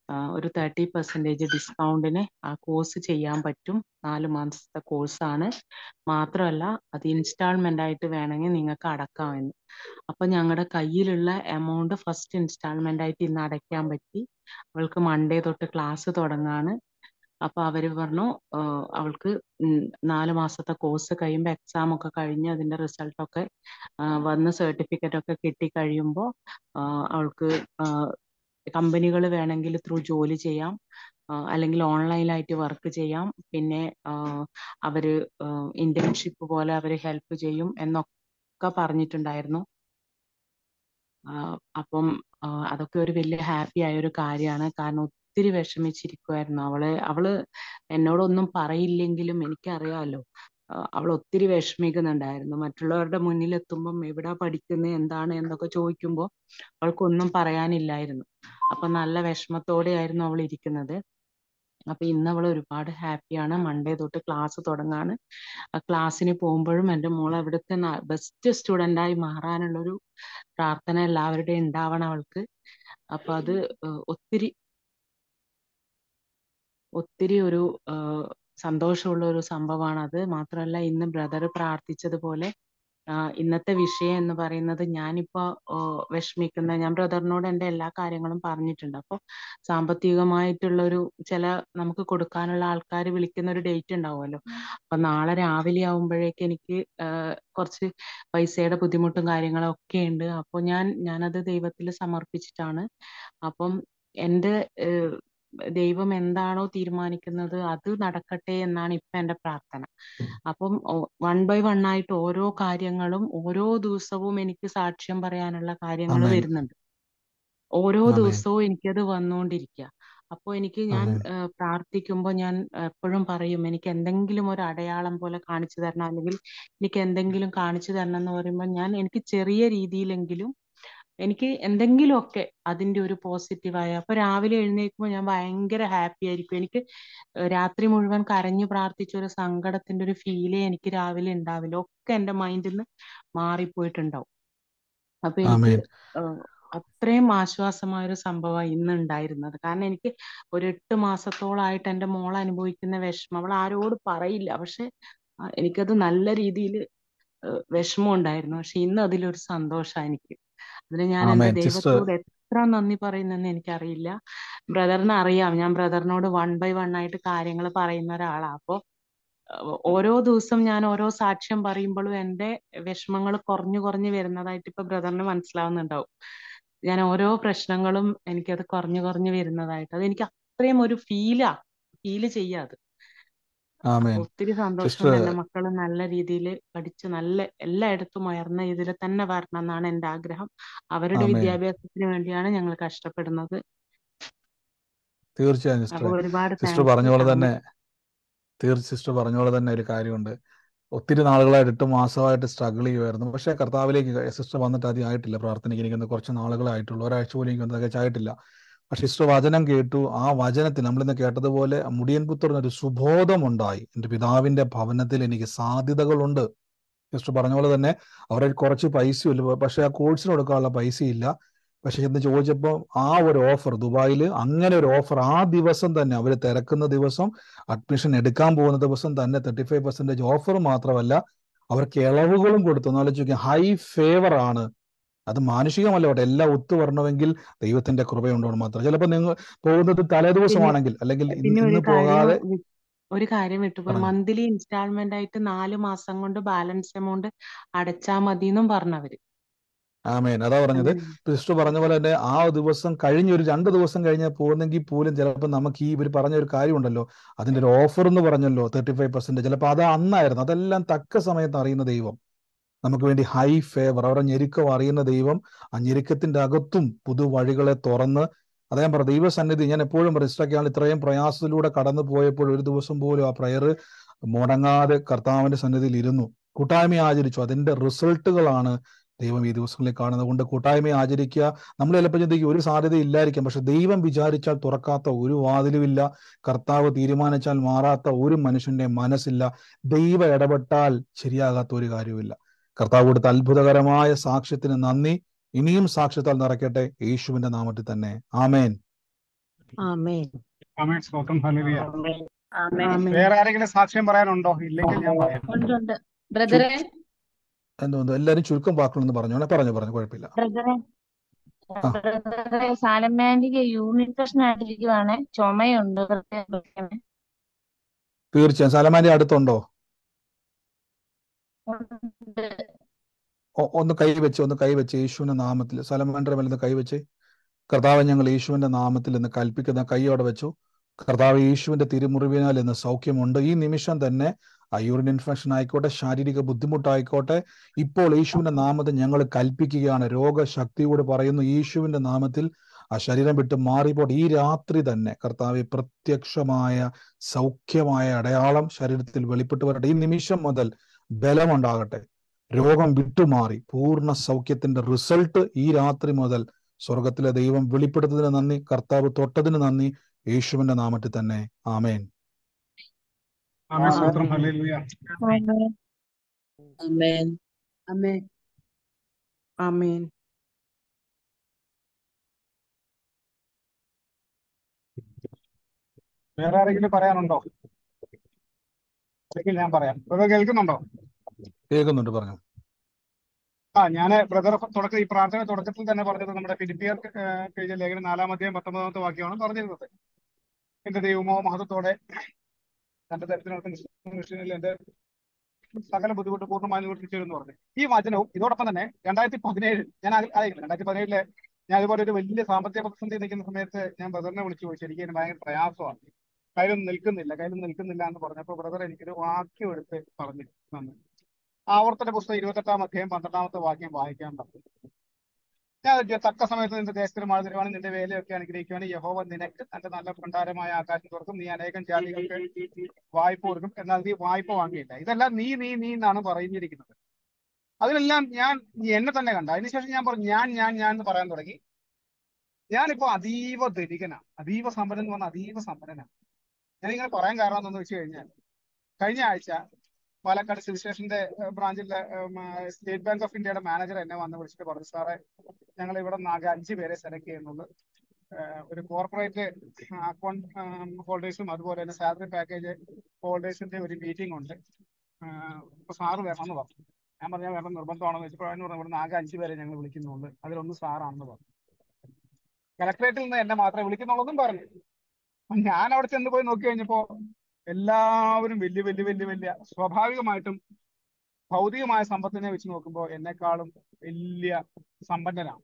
ആ, ഒരു തേർട്ടി പെർസെൻറ്റേജ് ഡിസ്കൗണ്ടിന് ആ കോഴ്സ് ചെയ്യാൻ പറ്റും നാല് മാസത്തെ കോഴ്സാണ് മാത്രമല്ല അത് ഇൻസ്റ്റാൾമെന്റ് ആയിട്ട് വേണമെങ്കിൽ നിങ്ങൾക്ക് അടക്കാമെന്ന് അപ്പൊ ഞങ്ങളുടെ കയ്യിലുള്ള എമൗണ്ട് ഫസ്റ്റ് ഇൻസ്റ്റാൾമെന്റ് ആയിട്ട് ഇന്ന് അടയ്ക്കാൻ പറ്റി അവൾക്ക് മൺഡേ തൊട്ട് ക്ലാസ് തുടങ്ങാണ് അപ്പൊ അവര് പറഞ്ഞു ആ, അവൾക്ക് ഉം നാല് മാസത്തെ കോഴ്സ് കഴിയുമ്പോൾ എക്സാം ഒക്കെ കഴിഞ്ഞ് അതിന്റെ റിസൾട്ട് ഒക്കെ ആ, വന്ന് സർട്ടിഫിക്കറ്റ് ഒക്കെ കിട്ടി കഴിയുമ്പോൾ അവൾക്ക് കമ്പനികൾ വേണമെങ്കിൽ ത്രൂ ജോലി ചെയ്യാം ആ, അല്ലെങ്കിൽ ഓൺലൈനായിട്ട് വർക്ക് ചെയ്യാം പിന്നെ ആ, അവര് ഇന്റേൺഷിപ്പ് പോലെ അവര് ഹെൽപ്പ് ചെയ്യും എന്നൊക്കെ പറഞ്ഞിട്ടുണ്ടായിരുന്നു ആ, അപ്പം ആ, അതൊക്കെ ഒരു വലിയ ഹാപ്പി ആയ ഒരു കാര്യമാണ് കാരണം ഒത്തിരി വിഷമിച്ചിരിക്കുമായിരുന്നു അവള് അവള് എന്നോടൊന്നും പറയില്ലെങ്കിലും എനിക്കറിയാമല്ലോ ആ, അവൾ ഒത്തിരി വിഷമിക്കുന്നുണ്ടായിരുന്നു മറ്റുള്ളവരുടെ മുന്നിൽ എത്തുമ്പം എവിടാ പഠിക്കുന്നത് എന്താണ് എന്നൊക്കെ ചോദിക്കുമ്പോൾ അവൾക്കൊന്നും പറയാനില്ലായിരുന്നു അപ്പൊ നല്ല വിഷമത്തോടെയായിരുന്നു അവൾ ഇരിക്കുന്നത് അപ്പൊ ഇന്ന് അവൾ ഒരുപാട് ഹാപ്പിയാണ് മൺഡേ തൊട്ട് ക്ലാസ് തുടങ്ങാണ് ആ ക്ലാസ്സിന് പോകുമ്പോഴും എൻ്റെ മോൾ അവിടുത്തെ ബെസ്റ്റ് സ്റ്റുഡൻ്റ് ആയി മാറാനുള്ളൊരു പ്രാർത്ഥന എല്ലാവരുടെയും ഉണ്ടാവണം അവൾക്ക് അപ്പൊ അത് ഏഹ് ഒത്തിരി ഒത്തിരി ഒരു ഏഹ് സന്തോഷമുള്ള ഒരു സംഭവമാണ് അത് മാത്രമല്ല ഇന്ന് ബ്രദർ പ്രാർത്ഥിച്ചതുപോലെ ആഹ് ഇന്നത്തെ വിഷയം എന്ന് പറയുന്നത് ഞാനിപ്പോ ഏഹ് വിഷമിക്കുന്ന ഞാൻ ബ്രദറിനോട് എൻ്റെ എല്ലാ കാര്യങ്ങളും പറഞ്ഞിട്ടുണ്ട് അപ്പോൾ സാമ്പത്തികമായിട്ടുള്ള ഒരു ചില നമുക്ക് കൊടുക്കാനുള്ള ആൾക്കാർ വിളിക്കുന്ന ഒരു ഡേറ്റ് ഉണ്ടാവുമല്ലോ അപ്പൊ നാളെ രാവിലെ ആവുമ്പോഴേക്ക് എനിക്ക് ആഹ് കുറച്ച് പൈസയുടെ ബുദ്ധിമുട്ടും കാര്യങ്ങളും ഒക്കെ ഉണ്ട് അപ്പോൾ ഞാൻ ഞാനത് ദൈവത്തിൽ സമർപ്പിച്ചിട്ടാണ് അപ്പം എൻ്റെ ഏഹ് ദൈവം എന്താണോ തീരുമാനിക്കുന്നത് അത് നടക്കട്ടെ എന്നാണ് ഇപ്പൊ എൻ്റെ പ്രാർത്ഥന അപ്പം വൺ ബൈ വൺ ആയിട്ട് ഓരോ കാര്യങ്ങളും ഓരോ ദിവസവും എനിക്ക് സാക്ഷ്യം പറയാനുള്ള കാര്യങ്ങൾ ആമേൻ വരുന്നുണ്ട് ഓരോ ആമേൻ ദിവസവും എനിക്കത് വന്നുകൊണ്ടിരിക്കുക അപ്പോൾ എനിക്ക് ഞാൻ ആമേൻ ഏഹ് പ്രാർത്ഥിക്കുമ്പോൾ ഞാൻ എപ്പോഴും പറയും എനിക്ക് എന്തെങ്കിലും ഒരു അടയാളം പോലെ കാണിച്ചു തരണം അല്ലെങ്കിൽ എനിക്ക് എന്തെങ്കിലും കാണിച്ചു തരണം എന്ന് പറയുമ്പോൾ ഞാൻ എനിക്ക് ചെറിയ രീതിയിലെങ്കിലും എനിക്ക് എന്തെങ്കിലുമൊക്കെ അതിന്റെ ഒരു പോസിറ്റീവായ അപ്പൊ രാവിലെ എഴുന്നേൽക്കുമ്പോൾ ഞാൻ ഭയങ്കര ഹാപ്പി ആയിരിക്കും എനിക്ക് ഏഹ് രാത്രി മുഴുവൻ കരഞ്ഞു പ്രാർത്ഥിച്ച ഒരു സങ്കടത്തിന്റെ ഒരു ഫീലേ എനിക്ക് രാവിലെ ഉണ്ടാവില്ല ഒക്കെ എന്റെ മൈൻഡിൽ നിന്ന് മാറിപ്പോയിട്ടുണ്ടാവും അപ്പൊ എനിക്ക് ആമേൻ ഏഹ് അത്രയും ആശ്വാസമായ ഒരു സംഭവമാണ് ഇന്ന് ഉണ്ടായിരുന്നത് കാരണം എനിക്ക് ഒരു എട്ട് മാസത്തോളായിട്ട് എൻ്റെ മോൾ അനുഭവിക്കുന്ന വിഷമം അവൾ ആരോട് പറയില്ല പക്ഷെ ആ, എനിക്കത് നല്ല രീതിയിൽ വിഷമം ഉണ്ടായിരുന്നു പക്ഷെ ഇന്ന് അതിലൊരു സന്തോഷമാണ് എനിക്ക് അതിന് ഞാൻ എൻ്റെ ആമേൻ സിസ്റ്റർ ദൈവത്തോട് എത്ര നന്ദി പറയുന്നെന്ന് എനിക്കറിയില്ല ബ്രദറിന് അറിയാം ഞാൻ ബ്രദറിനോട് വൺ ബൈ വൺ ആയിട്ട് കാര്യങ്ങൾ പറയുന്ന ഒരാളാ അപ്പൊ ഏഹ് ഓരോ ദിവസം ഞാൻ ഓരോ സാക്ഷ്യം പറയുമ്പോഴും എൻ്റെ വിഷമങ്ങൾ കുറഞ്ഞു കുറഞ്ഞു വരുന്നതായിട്ട് ഇപ്പൊ ബ്രദറിന് മനസ്സിലാവുന്നുണ്ടാവും ഞാൻ ഓരോ പ്രശ്നങ്ങളും എനിക്കത് കുറഞ്ഞു കുറഞ്ഞു വരുന്നതായിട്ട് അത് എനിക്ക് അത്രയും ഒരു ഫീലാ ഫീല് ചെയ്യാത് അപ്പൊ ആമേൻ ഒത്തിരി സിസ്റ്റർ സന്തോഷമുണ്ട് എൻ്റെ മക്കൾ നല്ല രീതിയിൽ പഠിച്ച് നല്ല എല്ലായിടത്തും ഉയർന്ന ഇതിൽ തന്നെ വരണം എന്നാണ് എൻ്റെ ആഗ്രഹം അവരുടെ ആമേൻ വിദ്യാഭ്യാസത്തിന് വേണ്ടിയാണ് ഞങ്ങൾ കഷ്ടപ്പെടുന്നത് തീർച്ചയായും അപ്പൊ സിസ്റ്ററെ ഒരുപാട് സിസ്റ്റർ താങ്ക്സ് പറഞ്ഞ പോലെ ആമേൻ തന്നെ തീർച്ച സിസ്റ്റർ പറഞ്ഞ പോലെ തന്നെ ഒരു കാര്യമുണ്ട് ഒത്തിരി നാളുകളായിട്ട് എട്ട് മാസമായിട്ട് സ്ട്രഗിൾ ചെയ്യുമായിരുന്നു പക്ഷേ കർത്താവിലേക്ക് സിസ്റ്റർ വന്നിട്ട് അധികം ആയിട്ടില്ല പ്രാർത്ഥനയ്ക്ക് എനിക്കൊന്ന് കുറച്ച് നാളുകളായിട്ടുള്ളൂ ഒരാഴ്ച പോലും എനിക്കൊന്ന് തികച്ചായിട്ടില്ല പക്ഷെ സിസ്റ്റർ വചനം കേട്ടു ആ വചനത്തിൽ നമ്മളിന്ന് കേട്ടതുപോലെ മുടിയൻ പുത്രന് ഒരു സുബോധമുണ്ടായി എൻ്റെ പിതാവിന്റെ ഭവനത്തിൽ എനിക്ക് സാധ്യതകളുണ്ട് സിസ്റ്റർ പറഞ്ഞ പോലെ തന്നെ അവരുടെ കുറച്ച് പൈസയില്ല പക്ഷെ ആ കോഴ്സിന് കൊടുക്കാനുള്ള പൈസയില്ല പക്ഷെ എന്ന് ചോദിച്ചപ്പോൾ ആ ഒരു ഓഫർ ദുബായിൽ അങ്ങനെ ഒരു ഓഫർ ആ ദിവസം തന്നെ അവർ തിരക്കുന്ന ദിവസം അഡ്മിഷൻ എടുക്കാൻ പോകുന്ന ദിവസം തന്നെ തേർട്ടി ഫൈവ് പെർസെന്റേജ് ഓഫർ മാത്രമല്ല അവർക്ക് ഇളവുകളും കൊടുത്തു എന്നാലോചിക്കുക ഹൈ ഫേവർ ആണ് അത് മാനുഷികമല്ല കേട്ടോ എല്ലാം ഒത്തു വരണമെങ്കിൽ ദൈവത്തിന്റെ കൃപയുണ്ടോ മാത്രം ചിലപ്പോൾ നിങ്ങൾ പോകുന്നത് പിന്നെ തലേദിവസമാണെങ്കിൽ അല്ലെങ്കിൽ ഇന്ന് പിന്നെ ഒരു ഇന്ന് കാര്യം പോകാതെ വി- ഒരു കാര്യം വിട്ടുപോയി പറഞ്ഞു മന്ത്ലി ഇൻസ്റ്റാൾമെന്റ് ആയിട്ട് നാല് മാസം കൊണ്ട് ബാലൻസ് എമൗണ്ട് അടച്ചാ മതി എന്നും പറഞ്ഞവര് ആമേൻ അതാ പറഞ്ഞത് അങ്ങനെ സിസ്റ്റർ പറഞ്ഞ പോലെ തന്നെ ആ ദിവസം കഴിഞ്ഞ ഒരു രണ്ട് ദിവസം കഴിഞ്ഞ് പോകുന്നെങ്കിൽ പോലും ചിലപ്പോൾ നമുക്ക് ഈ ഇവർ പറഞ്ഞ ഒരു കാര്യമുണ്ടല്ലോ അതിന്റെ ഒരു ഓഫർ എന്ന് പറഞ്ഞല്ലോ തേർട്ടി ഫൈവ് പെർസെന്റ് ചിലപ്പോൾ അത് അന്നായിരുന്നു അതെല്ലാം തക്ക സമയത്ത് അറിയുന്ന ദൈവം നമുക്ക് വേണ്ടി ഹൈ ഫേവർ അവരുടെ ഞെരുക്കം അറിയുന്ന ദൈവം ആ ഞെരുക്കത്തിന്റെ അകത്തും പുതുവഴികളെ തുറന്ന് അദ്ദേഹം പറഞ്ഞു ദൈവസന്നിധി ഞാൻ എപ്പോഴും രജിസ്റ്ററാക്കിയാണ് ഇത്രയും പ്രയാസത്തിലൂടെ കടന്നു പോയപ്പോൾ ഒരു ദിവസം പോലും ആ പ്രയർ മുടങ്ങാതെ കർത്താവിന്റെ സന്നിധിയിൽ ഇരുന്നു കൂട്ടായ്മ ആചരിച്ചു അതിന്റെ റിസൾട്ടുകളാണ് ദൈവം ഈ ദിവസങ്ങളിൽ കാണുന്നത് കൊണ്ട് കൂട്ടായ്മ ആചരിക്കുക നമ്മൾ ചിലപ്പോൾ ചിന്തിക്കും ഒരു സാധ്യത ഇല്ലായിരിക്കാം പക്ഷെ ദൈവം വിചാരിച്ചാൽ തുറക്കാത്ത ഒരു വാതിലുമില്ല കർത്താവ് തീരുമാനിച്ചാൽ മാറാത്ത ഒരു മനുഷ്യന്റെ മനസ്സില്ല ദൈവം ഇടപെട്ടാൽ ശരിയാകാത്ത ഒരു കാര്യവുമില്ല കർത്താവ് കൊടുത്ത അത്ഭുതകരമായ സാക്ഷ്യത്തിന് നന്ദി ഇനിയും സാക്ഷ്യത്താൽ നിറയ്ക്കട്ടെ യേശുവിന്റെ നാമത്തിൽ തന്നെ ആമേൻ ആമേൻ ആമേൻ സ്തോത്രം ഹല്ലേലൂയ ആമേൻ വേറെ ആരെങ്കിലും സാക്ഷ്യം പറയാനുണ്ടോ ഇല്ലെങ്കിൽ ഞാൻ പറയാം ഉണ്ട് ബ്രദറെ എന്തോ എല്ലാരും ചുരുക്കം വാക്കുകളെന്ന് പറഞ്ഞോണെ പറഞ്ഞു പറഞ്ഞു കുഴപ്പമില്ല ബ്രദറെ ആ ബ്രദറെ സാലമാൻഡിക്ക് യൂണിറ്റ് ടെസ്റ്റ് ആയിട്ടിരിക്കുവാണ് ചുമയുണ്ട് പ്രത്യേകം വിളിക്കണേ. തീർച്ചയായും സലമാന്റെ അടുത്തുണ്ടോ ഉണ്ട്. ഒ- ഒന്ന് കൈവച്ച് ഒന്ന് കൈവച്ച് യേശുവിന്റെ നാമത്തിൽ സലമാന്റെ മേലെ ഒന്ന് കൈവച്ച് കർത്താവ് ഞങ്ങൾ യേശുവിന്റെ നാമത്തിൽ എന്ന് കൽപ്പിക്കുന്ന കൈയോടെ വെച്ചു കർത്താവ് യേശുവിന്റെ തിരുമുറിവിനാൽ ഇന്ന് സൗഖ്യമുണ്ട് ഈ നിമിഷം തന്നെ ആ യൂറിൻ ഇൻഫെക്ഷൻ ആയിക്കോട്ടെ ശാരീരിക ബുദ്ധിമുട്ടായിക്കോട്ടെ ഇപ്പോൾ യേശുവിന്റെ നാമത്തിൽ ഞങ്ങൾ കൽപ്പിക്കുകയാണ് രോഗശക്തിയോട് പറയുന്നു യേശുവിന്റെ നാമത്തിൽ ആ ശരീരം വിട്ട് മാറിപ്പോട്ടെ ഈ രാത്രി തന്നെ കർത്താവ് പ്രത്യക്ഷമായ സൗഖ്യമായ അടയാളം ശരീരത്തിൽ വെളിപ്പെട്ട് വരട്ടെ ഈ നിമിഷം മുതൽ ബലമുണ്ടാകട്ടെ രോഗം വിട്ടുമാറി പൂർണ്ണ സൗഖ്യത്തിന്റെ റിസൾട്ട് ഈ രാത്രി മുതൽ സ്വർഗത്തിലെ ദൈവം വെളിപ്പെടുത്തതിന് നന്ദി കർത്താവ് തൊട്ടതിന് നന്ദി യേശുവിന്റെ നാമത്തിൽ തന്നെ ആമേൻ ആമേൻ സ്തോത്രം ഹല്ലേലൂയ ആമേൻ. ആമേൻ ആമേൻ ആമേൻ വേറെ ആരെങ്കിലും പറയാനുണ്ടോ അല്ലെങ്കിൽ ഞാൻ പറയാം ബ്രദർ കേൾക്കുന്നുണ്ടോ കേൾക്കുന്നുണ്ട് പറഞ്ഞു ആ ഞാൻ ബ്രദർ തുടക്കം ഈ പ്രാർത്ഥന തുടക്കത്തിൽ തന്നെ പറഞ്ഞത് നമ്മുടെ ഫിലിപ്പിയർ പേജിൽ ലേഖനം നാലാം അധ്യായം പത്തൊമ്പതാമത്തെ വാക്യമാണ് പറഞ്ഞിരുന്നത് എന്റെ ദൈവമോ മഹത്വത്തോടെ തന്റെ തരത്തിനകത്ത് എന്റെ സകല ബുദ്ധിമുട്ട് പൂർണ്ണമായി നിവർത്തിച്ചു എന്ന് പറഞ്ഞു ഈ വചനവും ഇതോടൊപ്പം തന്നെ രണ്ടായിരത്തി പതിനേഴ് ഞാൻ ആയിരിക്കും രണ്ടായിരത്തി പതിനേഴിലെ ഞാൻ ഇതുപോലെ ഒരു വലിയ സാമ്പത്തിക പ്രതിസന്ധി നിൽക്കുന്ന സമയത്ത് ഞാൻ ബ്രദറിനെ വിളിച്ചു പോയി ശരിക്കും എനിക്ക് ഭയങ്കര പ്രയാസമാണ് കയ്യിലൊന്നും നിൽക്കുന്നില്ല കയ്യിലൊന്നും നിൽക്കുന്നില്ല എന്ന് പറഞ്ഞപ്പോൾ ബ്രദർ എനിക്കൊരു വാക്യം എടുത്ത് പറഞ്ഞു തന്നു ആവർത്തന പുസ്തകം ഇരുപത്തെട്ടാം അധ്യായം പന്ത്രണ്ടാമത്തെ വാക്യം വായിക്കാൻ പറഞ്ഞു ഞാൻ വിചാരിച്ചു, തക്ക സമയത്ത് നിന്റെ ദേശത്തിന് മഴ തരുവാണ് നിന്റെ വേലയൊക്കെ അനുഗ്രഹിക്കുവാണ് യഹോവ നിനക്ക് തന്റെ നല്ല ഭണ്ഡാരമായ ആകാശം തുറക്കും നീ അനേകം ജാതികൾക്ക് വായ്പ കൊടുക്കും എന്നാൽ നീ വായ്പ വാങ്ങിയില്ല ഇതെല്ലാം നീ നീ നീ എന്നാണ് പറഞ്ഞിരിക്കുന്നത് അതിലെല്ലാം ഞാൻ എന്നെ തന്നെ കണ്ട അതിനുശേഷം ഞാൻ പറഞ്ഞു ഞാൻ ഞാൻ ഞാൻ എന്ന് പറയാൻ തുടങ്ങി ഞാനിപ്പോ അതീവ ധനികനാണ് അതീവ സമ്പന്നൻ എന്ന് പറഞ്ഞാൽ അതീവ സമ്പന്നനാണ് ഞാനിങ്ങനെ പറയാൻ കാരണം എന്താണെന്ന് വെച്ച് കഴിഞ്ഞാൽ കഴിഞ്ഞ ആഴ്ച പാലക്കാട് സിവിൽ സ്റ്റേഷന്റെ ഏഹ്, ബ്രാഞ്ചിലെ ഉം, ആ, സ്റ്റേറ്റ് ബാങ്ക് ഓഫ് ഇന്ത്യയുടെ മാനേജർ എന്നെ വന്ന് വിളിച്ചിട്ട് പറഞ്ഞു സാറേ ഞങ്ങൾ ഇവിടെ നാകെ അഞ്ച് പേരെ സെലക്ട് ചെയ്യുന്നുള്ളൂ ഏഹ്, ഒരു കോർപ്പറേറ്റ് അക്കൗണ്ട് ഹോൾഡേഴ്സും അതുപോലെ തന്നെ സാലറി പാക്കേജ് ഹോൾഡേഴ്സിന്റെ ഒരു മീറ്റിംഗ് ഉണ്ട് ഏഹ്, അപ്പൊ സാറ് വരണമെന്ന് പറഞ്ഞു ഞാൻ പറഞ്ഞാൽ വേറെ നിർബന്ധമാണെന്ന് വെച്ചപ്പോൾ അതിന് പറഞ്ഞു ഇവിടെ ആകെ അഞ്ച് പേരെ ഞങ്ങൾ വിളിക്കുന്നുള്ളൂ അതിലൊന്ന് സാറാണെന്ന് പറഞ്ഞു കലക്ടറേറ്റിൽ നിന്ന് എന്നെ മാത്രമേ വിളിക്കുന്നുള്ളൂ എന്നും പറഞ്ഞു അപ്പൊ ഞാൻ അവിടെ ചെന്ന് പോയി നോക്കി കഴിഞ്ഞപ്പോ എല്ലാവരും വലിയ വലിയ വലിയ വലിയ സ്വാഭാവികമായിട്ടും ഭൗതികമായ സമ്പത്തിനെ വെച്ച് നോക്കുമ്പോൾ എന്നെക്കാളും വലിയ സമ്പന്നരാണ്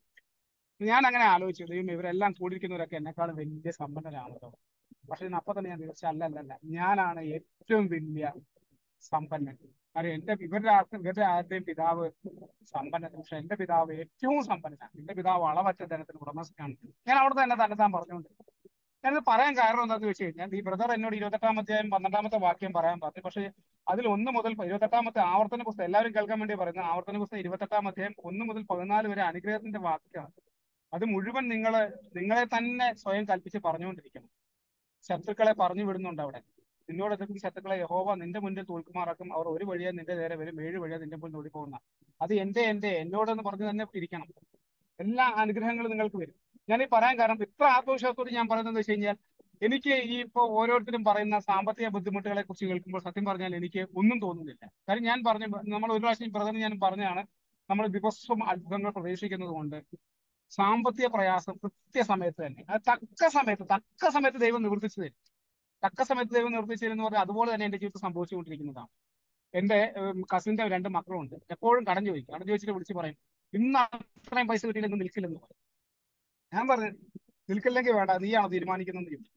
ഞാൻ അങ്ങനെ ആലോചിച്ചു ദൈവം ഇവരെല്ലാം കൂടിയിരിക്കുന്നവരൊക്കെ എന്നെക്കാളും വലിയ സമ്പന്നരാണല്ലോ പക്ഷെ അപ്പൊ തന്നെ ഞാൻ വിചാരിച്ചു അല്ല അല്ല അല്ല ഞാനാണ് ഏറ്റവും വലിയ സമ്പന്നൻ കാര്യം എന്റെ ഇവരുടെ ആർക്കും ഇവരുടെ ആരുടെയും പിതാവ് സമ്പന്നൻ പക്ഷെ എന്റെ പിതാവ് ഏറ്റവും സമ്പന്നനാണ് എന്റെ പിതാവ് അളവറ്റ ധനത്തിന് ഉടമസ്ഥനാണ് ഞാൻ അവിടെ തന്നെ തന്നെ താൻ പറഞ്ഞുകൊണ്ട് ഞാനിത് പറയാൻ കാരണം എന്താണെന്ന് വെച്ച് കഴിഞ്ഞാൽ ഈ ബ്രദർ എന്നോട് ഇരുപത്തെട്ടാം അധ്യായം പന്ത്രണ്ടാമത്തെ വാക്യം പറയാൻ പറഞ്ഞു പക്ഷേ അതിൽ ഒന്ന് മുതൽ ഇരുപത്തെട്ടാമത്തെ ആവർത്തന പുസ്തകം എല്ലാവരും കേൾക്കാൻ വേണ്ടി പറയുന്നത് ആവർത്തന പുസ്തകം ഇരുപത്തെട്ടാം അധ്യായം ഒന്ന് മുതൽ പതിനാല് വരെ അനുഗ്രഹത്തിന്റെ വാക്യമാണ് അത് മുഴുവൻ നിങ്ങള് നിങ്ങളെ തന്നെ സ്വയം കൽപ്പിച്ച് പറഞ്ഞുകൊണ്ടിരിക്കണം ശത്രുക്കളെ പറഞ്ഞു വിടുന്നുണ്ട് അവിടെ നിന്നോട് എതിർക്കുന്ന ശത്രുക്കളെ യഹോവ നിന്റെ മുന്നിൽ തോൽക്കുമാറാക്കും അവർ ഒരു വഴിയെ നിന്റെ നേരെ വരും ഏഴ് വഴിയെ നിന്റെ മുന്നിൽ ഓടിപ്പോകുന്ന അത് എന്റെ എന്റെ എന്നോടെന്ന് പറഞ്ഞു തന്നെ ഇരിക്കണം എല്ലാ അനുഗ്രഹങ്ങളും നിങ്ങൾക്ക് വരും ഞാൻ ഈ പറയാൻ കാരണം ഇത്ര ആത്മവിശ്വാസത്തോട് ഞാൻ പറയുന്നത് വെച്ച് കഴിഞ്ഞാൽ എനിക്ക് ഈ ഇപ്പോൾ ഓരോരുത്തരും പറയുന്ന സാമ്പത്തിക ബുദ്ധിമുട്ടുകളെ കുറിച്ച് കേൾക്കുമ്പോൾ സത്യം പറഞ്ഞാൽ എനിക്ക് ഒന്നും തോന്നുന്നില്ല കാര്യം ഞാൻ പറഞ്ഞു നമ്മൾ ഒരു പ്രാവശ്യം ബ്രദറിന് ഞാൻ പറഞ്ഞാണ് നമ്മൾ ദിവസവും അത്ഭുതങ്ങൾ പ്രതീക്ഷിക്കുന്നത് കൊണ്ട് സാമ്പത്തിക പ്രയാസം കൃത്യസമയത്ത് തന്നെ അത് തക്ക സമയത്ത് തക്ക സമയത്ത് ദൈവം നിവർത്തിച്ചു തരും തക്ക സമയത്ത് ദൈവം നിവർത്തിച്ചു തരും എന്ന് പറഞ്ഞാൽ അതുപോലെ തന്നെ എന്റെ ജീവിതത്തിൽ സംഭവിച്ചുകൊണ്ടിരിക്കുന്നതാണ് എന്റെ കസിന്റെ രണ്ട് മക്കളുണ്ട് എപ്പോഴും കടം ചോദിക്കും കടം ചോദിച്ചിട്ട് വിളിച്ച് പറയും ഇന്ന് അത്രയും പൈസ കിട്ടിയില്ലെങ്കിൽ നിൽക്കില്ലെന്ന് പറയും ഞാൻ പറഞ്ഞു നിൽക്കില്ലെങ്കിൽ വേണ്ട നീയാണോ തീരുമാനിക്കുന്നത് ചോദിച്ചു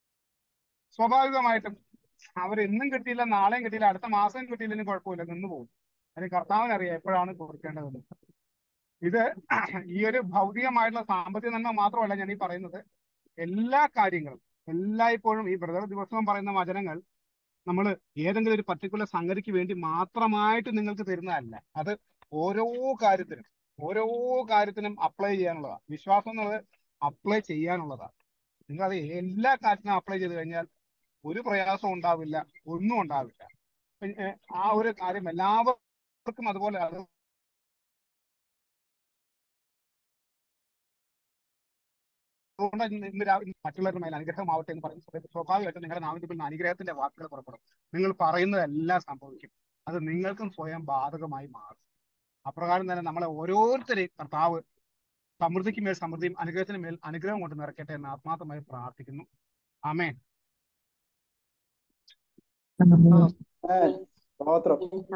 സ്വാഭാവികമായിട്ടും അവർ ഇന്നും കിട്ടിയില്ല നാളെയും കിട്ടിയില്ല അടുത്ത മാസം കിട്ടിയില്ലെങ്കിലും കുഴപ്പമില്ല നിന്ന് പോകും അതിന് കർത്താവിനറിയാം എപ്പോഴാണ് കൊടുക്കേണ്ടതെന്ന് ഇത് ഈ ഒരു ഭൗതികമായിട്ടുള്ള സാമ്പത്തിക നന്മ മാത്രമല്ല ഞാൻ ഈ പറയുന്നത് എല്ലാ കാര്യങ്ങളും എല്ലായ്പ്പോഴും ഈ ബ്രദർ ദിവസവും പറയുന്ന വചനങ്ങൾ നമ്മൾ ഏതെങ്കിലും ഒരു പർട്ടിക്കുലർ സംഗതിക്ക് വേണ്ടി മാത്രമായിട്ട് നിങ്ങൾക്ക് തരുന്നതല്ല അത് ഓരോ കാര്യത്തിനും ഓരോ കാര്യത്തിനും അപ്ലൈ ചെയ്യാനുള്ളതാണ് വിശ്വാസം എന്നുള്ളത് അപ്ലൈ ചെയ്യാനുള്ളതാണ് നിങ്ങൾ അത് എല്ലാ കാര്യത്തിനും അപ്ലൈ ചെയ്ത് കഴിഞ്ഞാൽ ഒരു പ്രയാസവും ഉണ്ടാവില്ല ഒന്നും ഉണ്ടാവില്ല പിന്നെ ആ ഒരു കാര്യം എല്ലാവർക്കും അതുപോലെ അത് അതുകൊണ്ട് ഇന്ന് ഇന്ന് രാ- ഇന്ന് മറ്റുള്ളവരുടെ മേൽ അനുഗ്രഹമാവട്ടെ എന്ന് പറയുന്ന സമയത്ത് സ്വാഭാവികമായിട്ടും നിങ്ങളുടെ നാവിന്റെ പിന്നിൽ അനുഗ്രഹത്തിന്റെ വാക്കുകൾ പുറപ്പെടും നിങ്ങൾ പറയുന്നതെല്ലാം സംഭവിക്കും അത് നിങ്ങൾക്കും സ്വയം ബാധകമായി മാറും അപ്രകാരം തന്നെ നമ്മളെ ഓരോരുത്തരെയും കർത്താവ് സമൃദ്ധിക്ക് മേൽ സമൃദ്ധിയും അനുഗ്രഹത്തിന് മേൽ അനുഗ്രഹം കൊണ്ട് നിറയ്ക്കട്ടെ എന്ന് ആത്മാർത്ഥമായി പ്രാർത്ഥിക്കുന്നു ആമേൻ സ്തോത്രം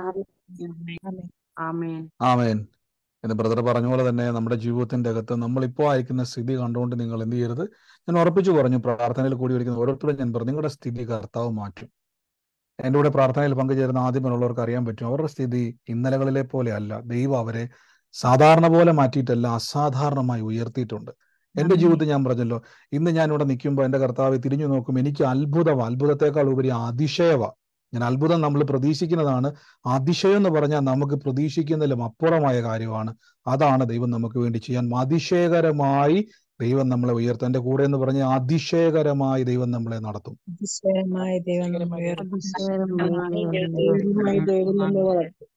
ആമേൻ ആമേൻ എന്ന് ബ്രദർ പറഞ്ഞ പോലെ തന്നെ നമ്മുടെ ജീവിതത്തിന്റെ അകത്ത് നമ്മളിപ്പോൾ ആയിരിക്കുന്ന സ്ഥിതി കണ്ടുകൊണ്ട് നിങ്ങൾ എന്ത് ചെയ്യരുത് ഞാൻ ഉറപ്പിച്ചു പറഞ്ഞു പ്രാർത്ഥനയിൽ കൂടി വരിക്കുന്ന ഓരോരുത്തരും ഞാൻ പറഞ്ഞു നിങ്ങളുടെ സ്ഥിതി കർത്താവ് മാറ്റും എൻ്റെ കൂടെ പ്രാർത്ഥനയിൽ പങ്കുചേരുന്ന ആദ്യമുള്ളവർക്ക് അറിയാൻ പറ്റും അവരുടെ സ്ഥിതി ഇന്നലകളിലെ പോലെ അല്ല ദൈവം അവരെ സാധാരണ പോലെ മാറ്റിയിട്ടല്ല അസാധാരണമായി ഉയർത്തിയിട്ടുണ്ട് എന്റെ ജീവിതത്തിൽ ഞാൻ പറഞ്ഞല്ലോ ഇന്ന് ഞാൻ ഇവിടെ നിൽക്കുമ്പോൾ എന്റെ കർത്താവ് തിരിഞ്ഞു നോക്കും എനിക്ക് അത്ഭുതം അത്ഭുതത്തെക്കാൾ ഉപരി അതിശയവ ഞാൻ അത്ഭുതം നമ്മൾ പ്രതീക്ഷിക്കുന്നതാണ് അതിശയം എന്ന് പറഞ്ഞാൽ നമുക്ക് പ്രതീക്ഷിക്കുന്നതിലും അപ്പുറമായ കാര്യമാണ് അതാണ് ദൈവം നമുക്ക് വേണ്ടി ചെയ്യാൻ അതിശയകരമായി ദൈവം നമ്മളെ ഉയർത്തും എന്റെ കൂടെ എന്ന് പറഞ്ഞാൽ അതിശയകരമായി ദൈവം നമ്മളെ നടത്തും അതിശയമായ ദൈവം നമ്മെ ഉയർത്തും. അതിശയകരമായി ദൈവമായ ദൈവം നമ്മെ വളർത്തും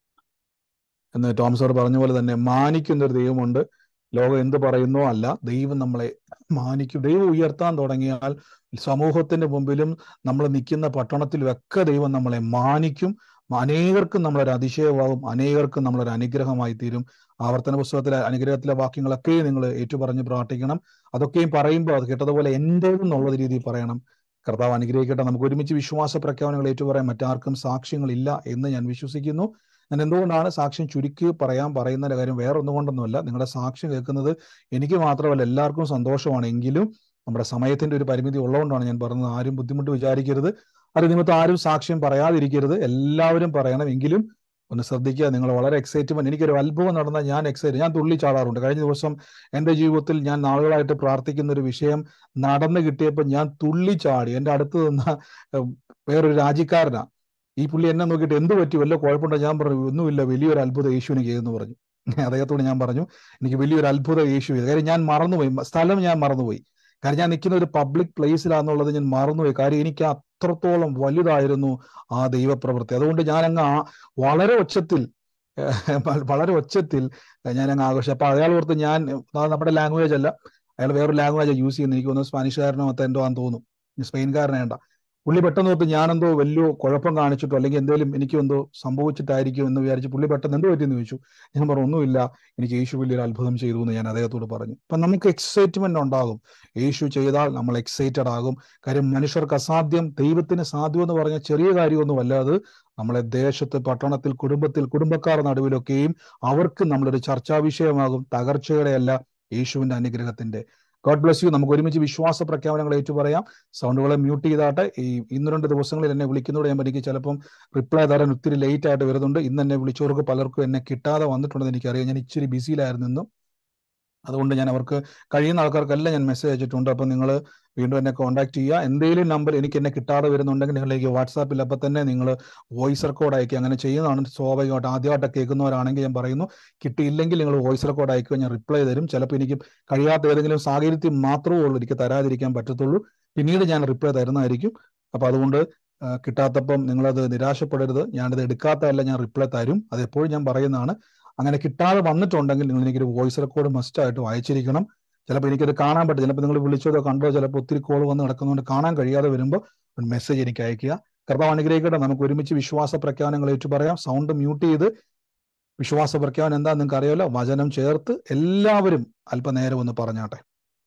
എന്ന് ടോം സാർ പറഞ്ഞ പോലെ തന്നെ മാനിക്കുന്ന ഒരു ദൈവമുണ്ട് ലോകം എന്ത് പറയുന്നോ അല്ല ദൈവം നമ്മളെ മാനിക്കും ദൈവം ഉയർത്താൻ തുടങ്ങിയാൽ സമൂഹത്തിന്റെ മുമ്പിലും നമ്മൾ നിൽക്കുന്ന പട്ടണത്തിലും ഒക്കെ ദൈവം നമ്മളെ മാനിക്കും അനേകർക്കും നമ്മളൊരു അതിശയമാകും അനേകർക്കും നമ്മളൊരു അനുഗ്രഹമായി തീരും ആവർത്തന പുസ്തകത്തിലെ അനുഗ്രഹത്തിലെ വാക്യങ്ങളൊക്കെ നിങ്ങൾ ഏറ്റുപറഞ്ഞ് പ്രാർത്ഥിക്കണം അതൊക്കെയും പറയുമ്പോൾ അത് കേട്ടതുപോലെ എൻ്റേതെന്നുള്ള രീതിയിൽ പറയണം കർത്താവ് അനുഗ്രഹിക്കട്ടെ നമുക്ക് ഒരുമിച്ച് വിശ്വാസ പ്രഖ്യാപനങ്ങൾ ഏറ്റുപറയാൻ മറ്റാർക്കും സാക്ഷ്യങ്ങളില്ല എന്ന് ഞാൻ വിശ്വസിക്കുന്നു ഞാൻ എന്തുകൊണ്ടാണ് സാക്ഷ്യം ചുരുക്കി പറയാൻ പറയുന്നതിന്റെ കാര്യം വേറെ ഒന്നും കൊണ്ടൊന്നുമല്ല നിങ്ങളുടെ സാക്ഷ്യം കേൾക്കുന്നത് എനിക്ക് മാത്രമല്ല എല്ലാവർക്കും സന്തോഷമാണ് എങ്കിലും നമ്മുടെ സമയത്തിന്റെ ഒരു പരിമിതി ഉള്ളതുകൊണ്ടാണ് ഞാൻ പറഞ്ഞത് ആരും ബുദ്ധിമുട്ട് വിചാരിക്കരുത് അത് നിമിത്തം ആരും സാക്ഷ്യം പറയാതിരിക്കരുത് എല്ലാവരും പറയണം എങ്കിലും ഒന്ന് ശ്രദ്ധിക്കുക നിങ്ങൾ വളരെ എക്സൈറ്റ്മെന്റ് എനിക്കൊരു അത്ഭുതം നടന്നാൽ ഞാൻ എക്സൈറ്റ് ഞാൻ തുള്ളി ചാടാറുണ്ട് കഴിഞ്ഞ ദിവസം എന്റെ ജീവിതത്തിൽ ഞാൻ നാളുകളായിട്ട് പ്രാർത്ഥിക്കുന്ന ഒരു വിഷയം നടന്നു കിട്ടിയപ്പോൾ ഞാൻ തുള്ളി ചാടി എന്റെ അടുത്ത് നിന്ന ഏഹ്, വേറൊരു രാജ്യക്കാരനാ ഈ പുള്ളി എന്നെ നോക്കിയിട്ട് എന്ത് പറ്റി വല്ല കുഴപ്പമുണ്ടോ ഞാൻ പറഞ്ഞു ഒന്നുമില്ല വലിയൊരു അത്ഭുതം യേശുവിന് ചെയ്തെന്ന് പറഞ്ഞു അദ്ദേഹത്തോട് ഞാൻ പറഞ്ഞു എനിക്ക് വലിയൊരു അത്ഭുതം യേശു ചെയ്തു കാര്യം ഞാൻ മറന്നുപോയി സ്ഥലം ഞാൻ മറന്നുപോയി കാരണം ഞാൻ നിൽക്കുന്ന ഒരു പബ്ലിക് പ്ലേസിലാന്നുള്ളത് ഞാൻ മറന്നുപോയി കാര്യം എനിക്ക് അത്രത്തോളം വലുതായിരുന്നു ആ ദൈവപ്രവൃത്തി അതുകൊണ്ട് ഞാൻ അങ്ങ് ആ വളരെ ഒച്ചത്തിൽ ഏഹ്, വളരെ ഒച്ചത്തിൽ ഞാൻ അങ്ങ് ആഘോഷിച്ചു അപ്പൊ അയാൾ ഓർത്ത് ഞാൻ അത് നമ്മുടെ ലാംഗ്വേജ് അല്ല അയാൾ വേറൊരു ലാംഗ്വേജ് യൂസ് ചെയ്യുന്നത് എനിക്ക് തോന്നുന്നു സ്പാനിഷുകാരനോ മറ്റോ എന്തോ ആണെന്ന് തോന്നുന്നു സ്പെയിൻകാരനേണ്ട പുള്ളി പെട്ടെന്ന് ഓർത്ത് ഞാനെന്തോ വലിയ കുഴപ്പം കാണിച്ചിട്ടോ അല്ലെങ്കിൽ എന്തെങ്കിലും എനിക്ക് എന്തോ സംഭവിച്ചിട്ടായിരിക്കും എന്ന് വിചാരിച്ച് പുള്ളി പെട്ടെന്ന് എന്തോ പറ്റിയെന്ന് ചോദിച്ചു ഞാൻ പറഞ്ഞു ഒന്നുമില്ല എനിക്ക് യേശു വലിയൊരു അത്ഭുതം ചെയ്തു എന്ന് ഞാൻ അദ്ദേഹത്തോട് പറഞ്ഞു അപ്പൊ നമുക്ക് എക്സൈറ്റ്മെന്റ് ഉണ്ടാകും യേശു ചെയ്താൽ നമ്മൾ എക്സൈറ്റഡ് ആകും കാര്യം മനുഷ്യർക്ക് അസാധ്യം ദൈവത്തിന് സാധ്യം എന്ന് പറഞ്ഞ ചെറിയ കാര്യമൊന്നുമല്ല അത് നമ്മളെ ദേശത്ത് പട്ടണത്തിൽ കുടുംബത്തിൽ കുടുംബക്കാർ നടുവിലൊക്കെയും അവർക്ക് നമ്മളൊരു ചർച്ചാ വിഷയമാകും തകർച്ചയുടെ അല്ല യേശുവിന്റെ അനുഗ്രഹത്തിന്റെ ഗോഡ് ബ്ലസ് യു നമുക്ക് ഒരുമിച്ച് വിശ്വാസ പ്രഖ്യാപനങ്ങൾ ഏറ്റു പറയാം സൗണ്ടുകളെ മ്യൂട്ട് ചെയ്താട്ടെ ഈ ഇന്ന് രണ്ട് ദിവസങ്ങളിൽ എന്നെ വിളിക്കുന്നതോട് ഞാൻ എനിക്ക് ചിലപ്പം റിപ്ലൈ തരാൻ ഒത്തിരി ലേറ്റ് ആയിട്ട് വരുന്നുണ്ട് ഇന്ന് എന്നെ വിളിച്ചവർക്ക് പലർക്കും എന്നെ കിട്ടാതെ വന്നിട്ടുണ്ടെന്ന് എനിക്കറിയാം ഞാൻ ഇച്ചിരി ബിസിയിലായിരുന്നു ഇന്നും അതുകൊണ്ട് ഞാൻ അവർക്ക് കഴിയുന്ന ആൾക്കാർക്കെല്ലാം ഞാൻ മെസ്സേജ് അയച്ചിട്ടുണ്ട് അപ്പം നിങ്ങൾ വീണ്ടും എന്നെ കോൺടാക്ട് ചെയ്യുക എന്തെങ്കിലും നമ്പർ എനിക്ക് എന്നെ കിട്ടാതെ വരുന്നുണ്ടെങ്കിൽ നിങ്ങളിലേക്ക് വാട്സാപ്പിൽ അപ്പം തന്നെ നിങ്ങൾ വോയിസ് റെക്കോർഡ് അയക്കുക അങ്ങനെ ചെയ്യുന്നതാണ് സ്വാഭാവികമായിട്ട് ആദ്യമായിട്ട് കേൾക്കുന്നവരാണെങ്കിൽ ഞാൻ പറയുന്നു കിട്ടിയില്ലെങ്കിൽ നിങ്ങൾ വോയിസ് റെക്കോർഡ് അയക്കുക ഞാൻ റിപ്ലൈ തരും ചിലപ്പോൾ എനിക്ക് കഴിയാത്ത ഏതെങ്കിലും സാഹചര്യത്തിൽ മാത്രമേ ഉള്ളൂ എനിക്ക് തരാതിരിക്കാൻ പറ്റത്തുള്ളൂ പിന്നീട് ഞാൻ റിപ്ലൈ തരുന്നതായിരിക്കും അപ്പൊ അതുകൊണ്ട് ആ, കിട്ടാത്തപ്പം നിങ്ങളത് നിരാശപ്പെടരുത് ഞാനത് എടുക്കാത്തതല്ല ഞാൻ റിപ്ലൈ തരും അത് എപ്പോഴും ഞാൻ പറയുന്നതാണ് അങ്ങനെ കിട്ടാതെ വന്നിട്ടുണ്ടെങ്കിൽ നിങ്ങൾ എനിക്കൊരു വോയിസ് റെക്കോർഡ് മസ്റ്റ് ആയിട്ട് അയച്ചിരിക്കണം ചിലപ്പോൾ എനിക്കത് കാണാൻ പറ്റും ചിലപ്പോൾ നിങ്ങൾ വിളിച്ചതോ കണ്ടോ ചിലപ്പോൾ ഒത്തിരി കോൾ വന്ന് നടക്കുന്നതുകൊണ്ട് കാണാൻ കഴിയാതെ വരുമ്പോൾ ഒരു മെസ്സേജ് എനിക്ക് അയക്കുക കർത്താവ് അനുഗ്രഹിക്കട്ടെ നമുക്ക് ഒരുമിച്ച് വിശ്വാസ പ്രഖ്യാപനങ്ങൾ ഏറ്റു പറയാം സൗണ്ട് മ്യൂട്ട് ചെയ്ത് വിശ്വാസ പ്രഖ്യാപനം എന്താ നിങ്ങൾക്ക് അറിയാമല്ലോ വചനം ചേർത്ത് എല്ലാവരും അല്പനേരം ഒന്ന് പറഞ്ഞാട്ടെ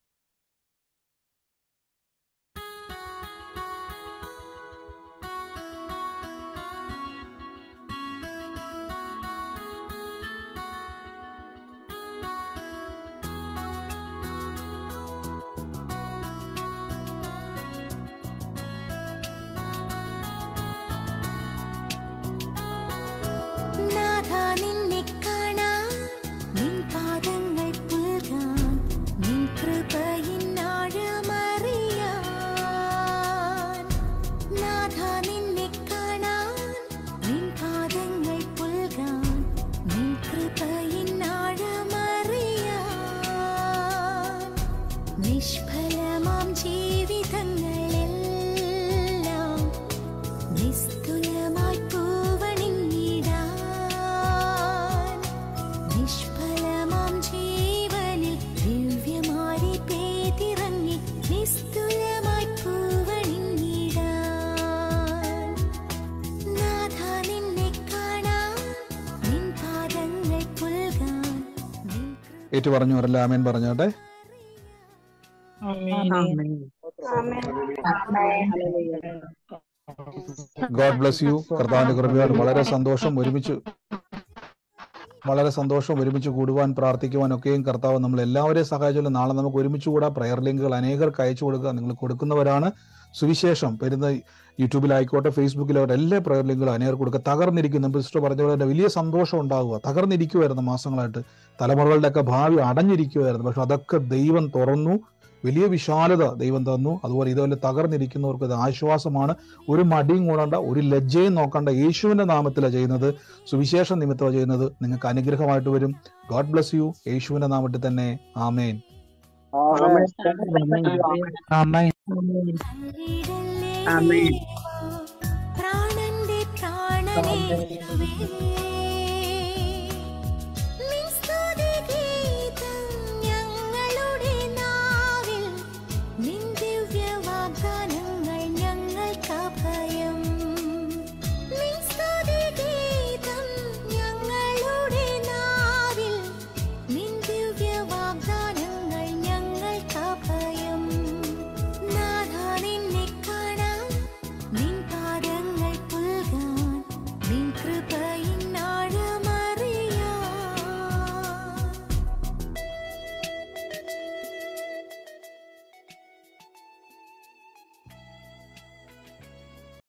നാഥാ നിന്നെ കാണാൻ നിൻ പാദങ്ങൾ പുൽകാൻ നിൻ ഏറ്റു പറഞ്ഞു വരല്ല ആമേൻ പറഞ്ഞോട്ടെ ഗോഡ് ബ്ലസ് യു കർത്താവിന്റെ കൃപയാൽ വളരെ സന്തോഷം ഒരുമിച്ച് വളരെ സന്തോഷം ഒരുമിച്ച് കൂടുവാൻ പ്രാർത്ഥിക്കുവാൻ ഒക്കെയും കർത്താവ് നമ്മൾ എല്ലാവരെയും സഹായിച്ചാലും നാളെ നമുക്ക് ഒരുമിച്ച് കൂടാ പ്രയർ ലിങ്കുകൾ അനേകർക്ക് അയച്ചു കൊടുക്കുക നിങ്ങൾ കൊടുക്കുന്നവരാണ് സുവിശേഷം വരുന്ന യൂട്യൂബിലായിക്കോട്ടെ ഫേസ്ബുക്കിലാവട്ടെ എല്ലാ പ്രയർ ലിങ്കുകളും അനേകർക്ക് കൊടുക്കുക തകർന്നിരിക്കുന്നു സിസ്റ്റർ പറഞ്ഞ പോലെ തന്നെ വലിയ സന്തോഷം ഉണ്ടാവുക തകർന്നിരിക്കുമായിരുന്നു മാസങ്ങളായിട്ട് തലമുറകളുടെയൊക്കെ ഭാവി അടഞ്ഞിരിക്കുമായിരുന്നു പക്ഷെ അതൊക്കെ ദൈവം തുറന്നു വലിയ വിശാലത ദൈവം തന്നു അതുപോലെ ഇതുപോലെ തകർന്നിരിക്കുന്നവർക്ക് ഇത് ആശ്വാസമാണ് ഒരു മടിയും കൂടണ്ട ഒരു ലജ്ജയും നോക്കണ്ട യേശുവിന്റെ നാമത്തിലാണ് ചെയ്യുന്നത് സുവിശേഷ നിമിത്തമാണ് ചെയ്യുന്നത് നിങ്ങൾക്ക് അനുഗ്രഹമായിട്ട് വരും ഗോഡ് ബ്ലസ് യു യേശുവിന്റെ നാമത്തിൽ തന്നെ ആമേൻ ആമേൻ ആമേൻ പ്രാണന്റെ പ്രാണനേ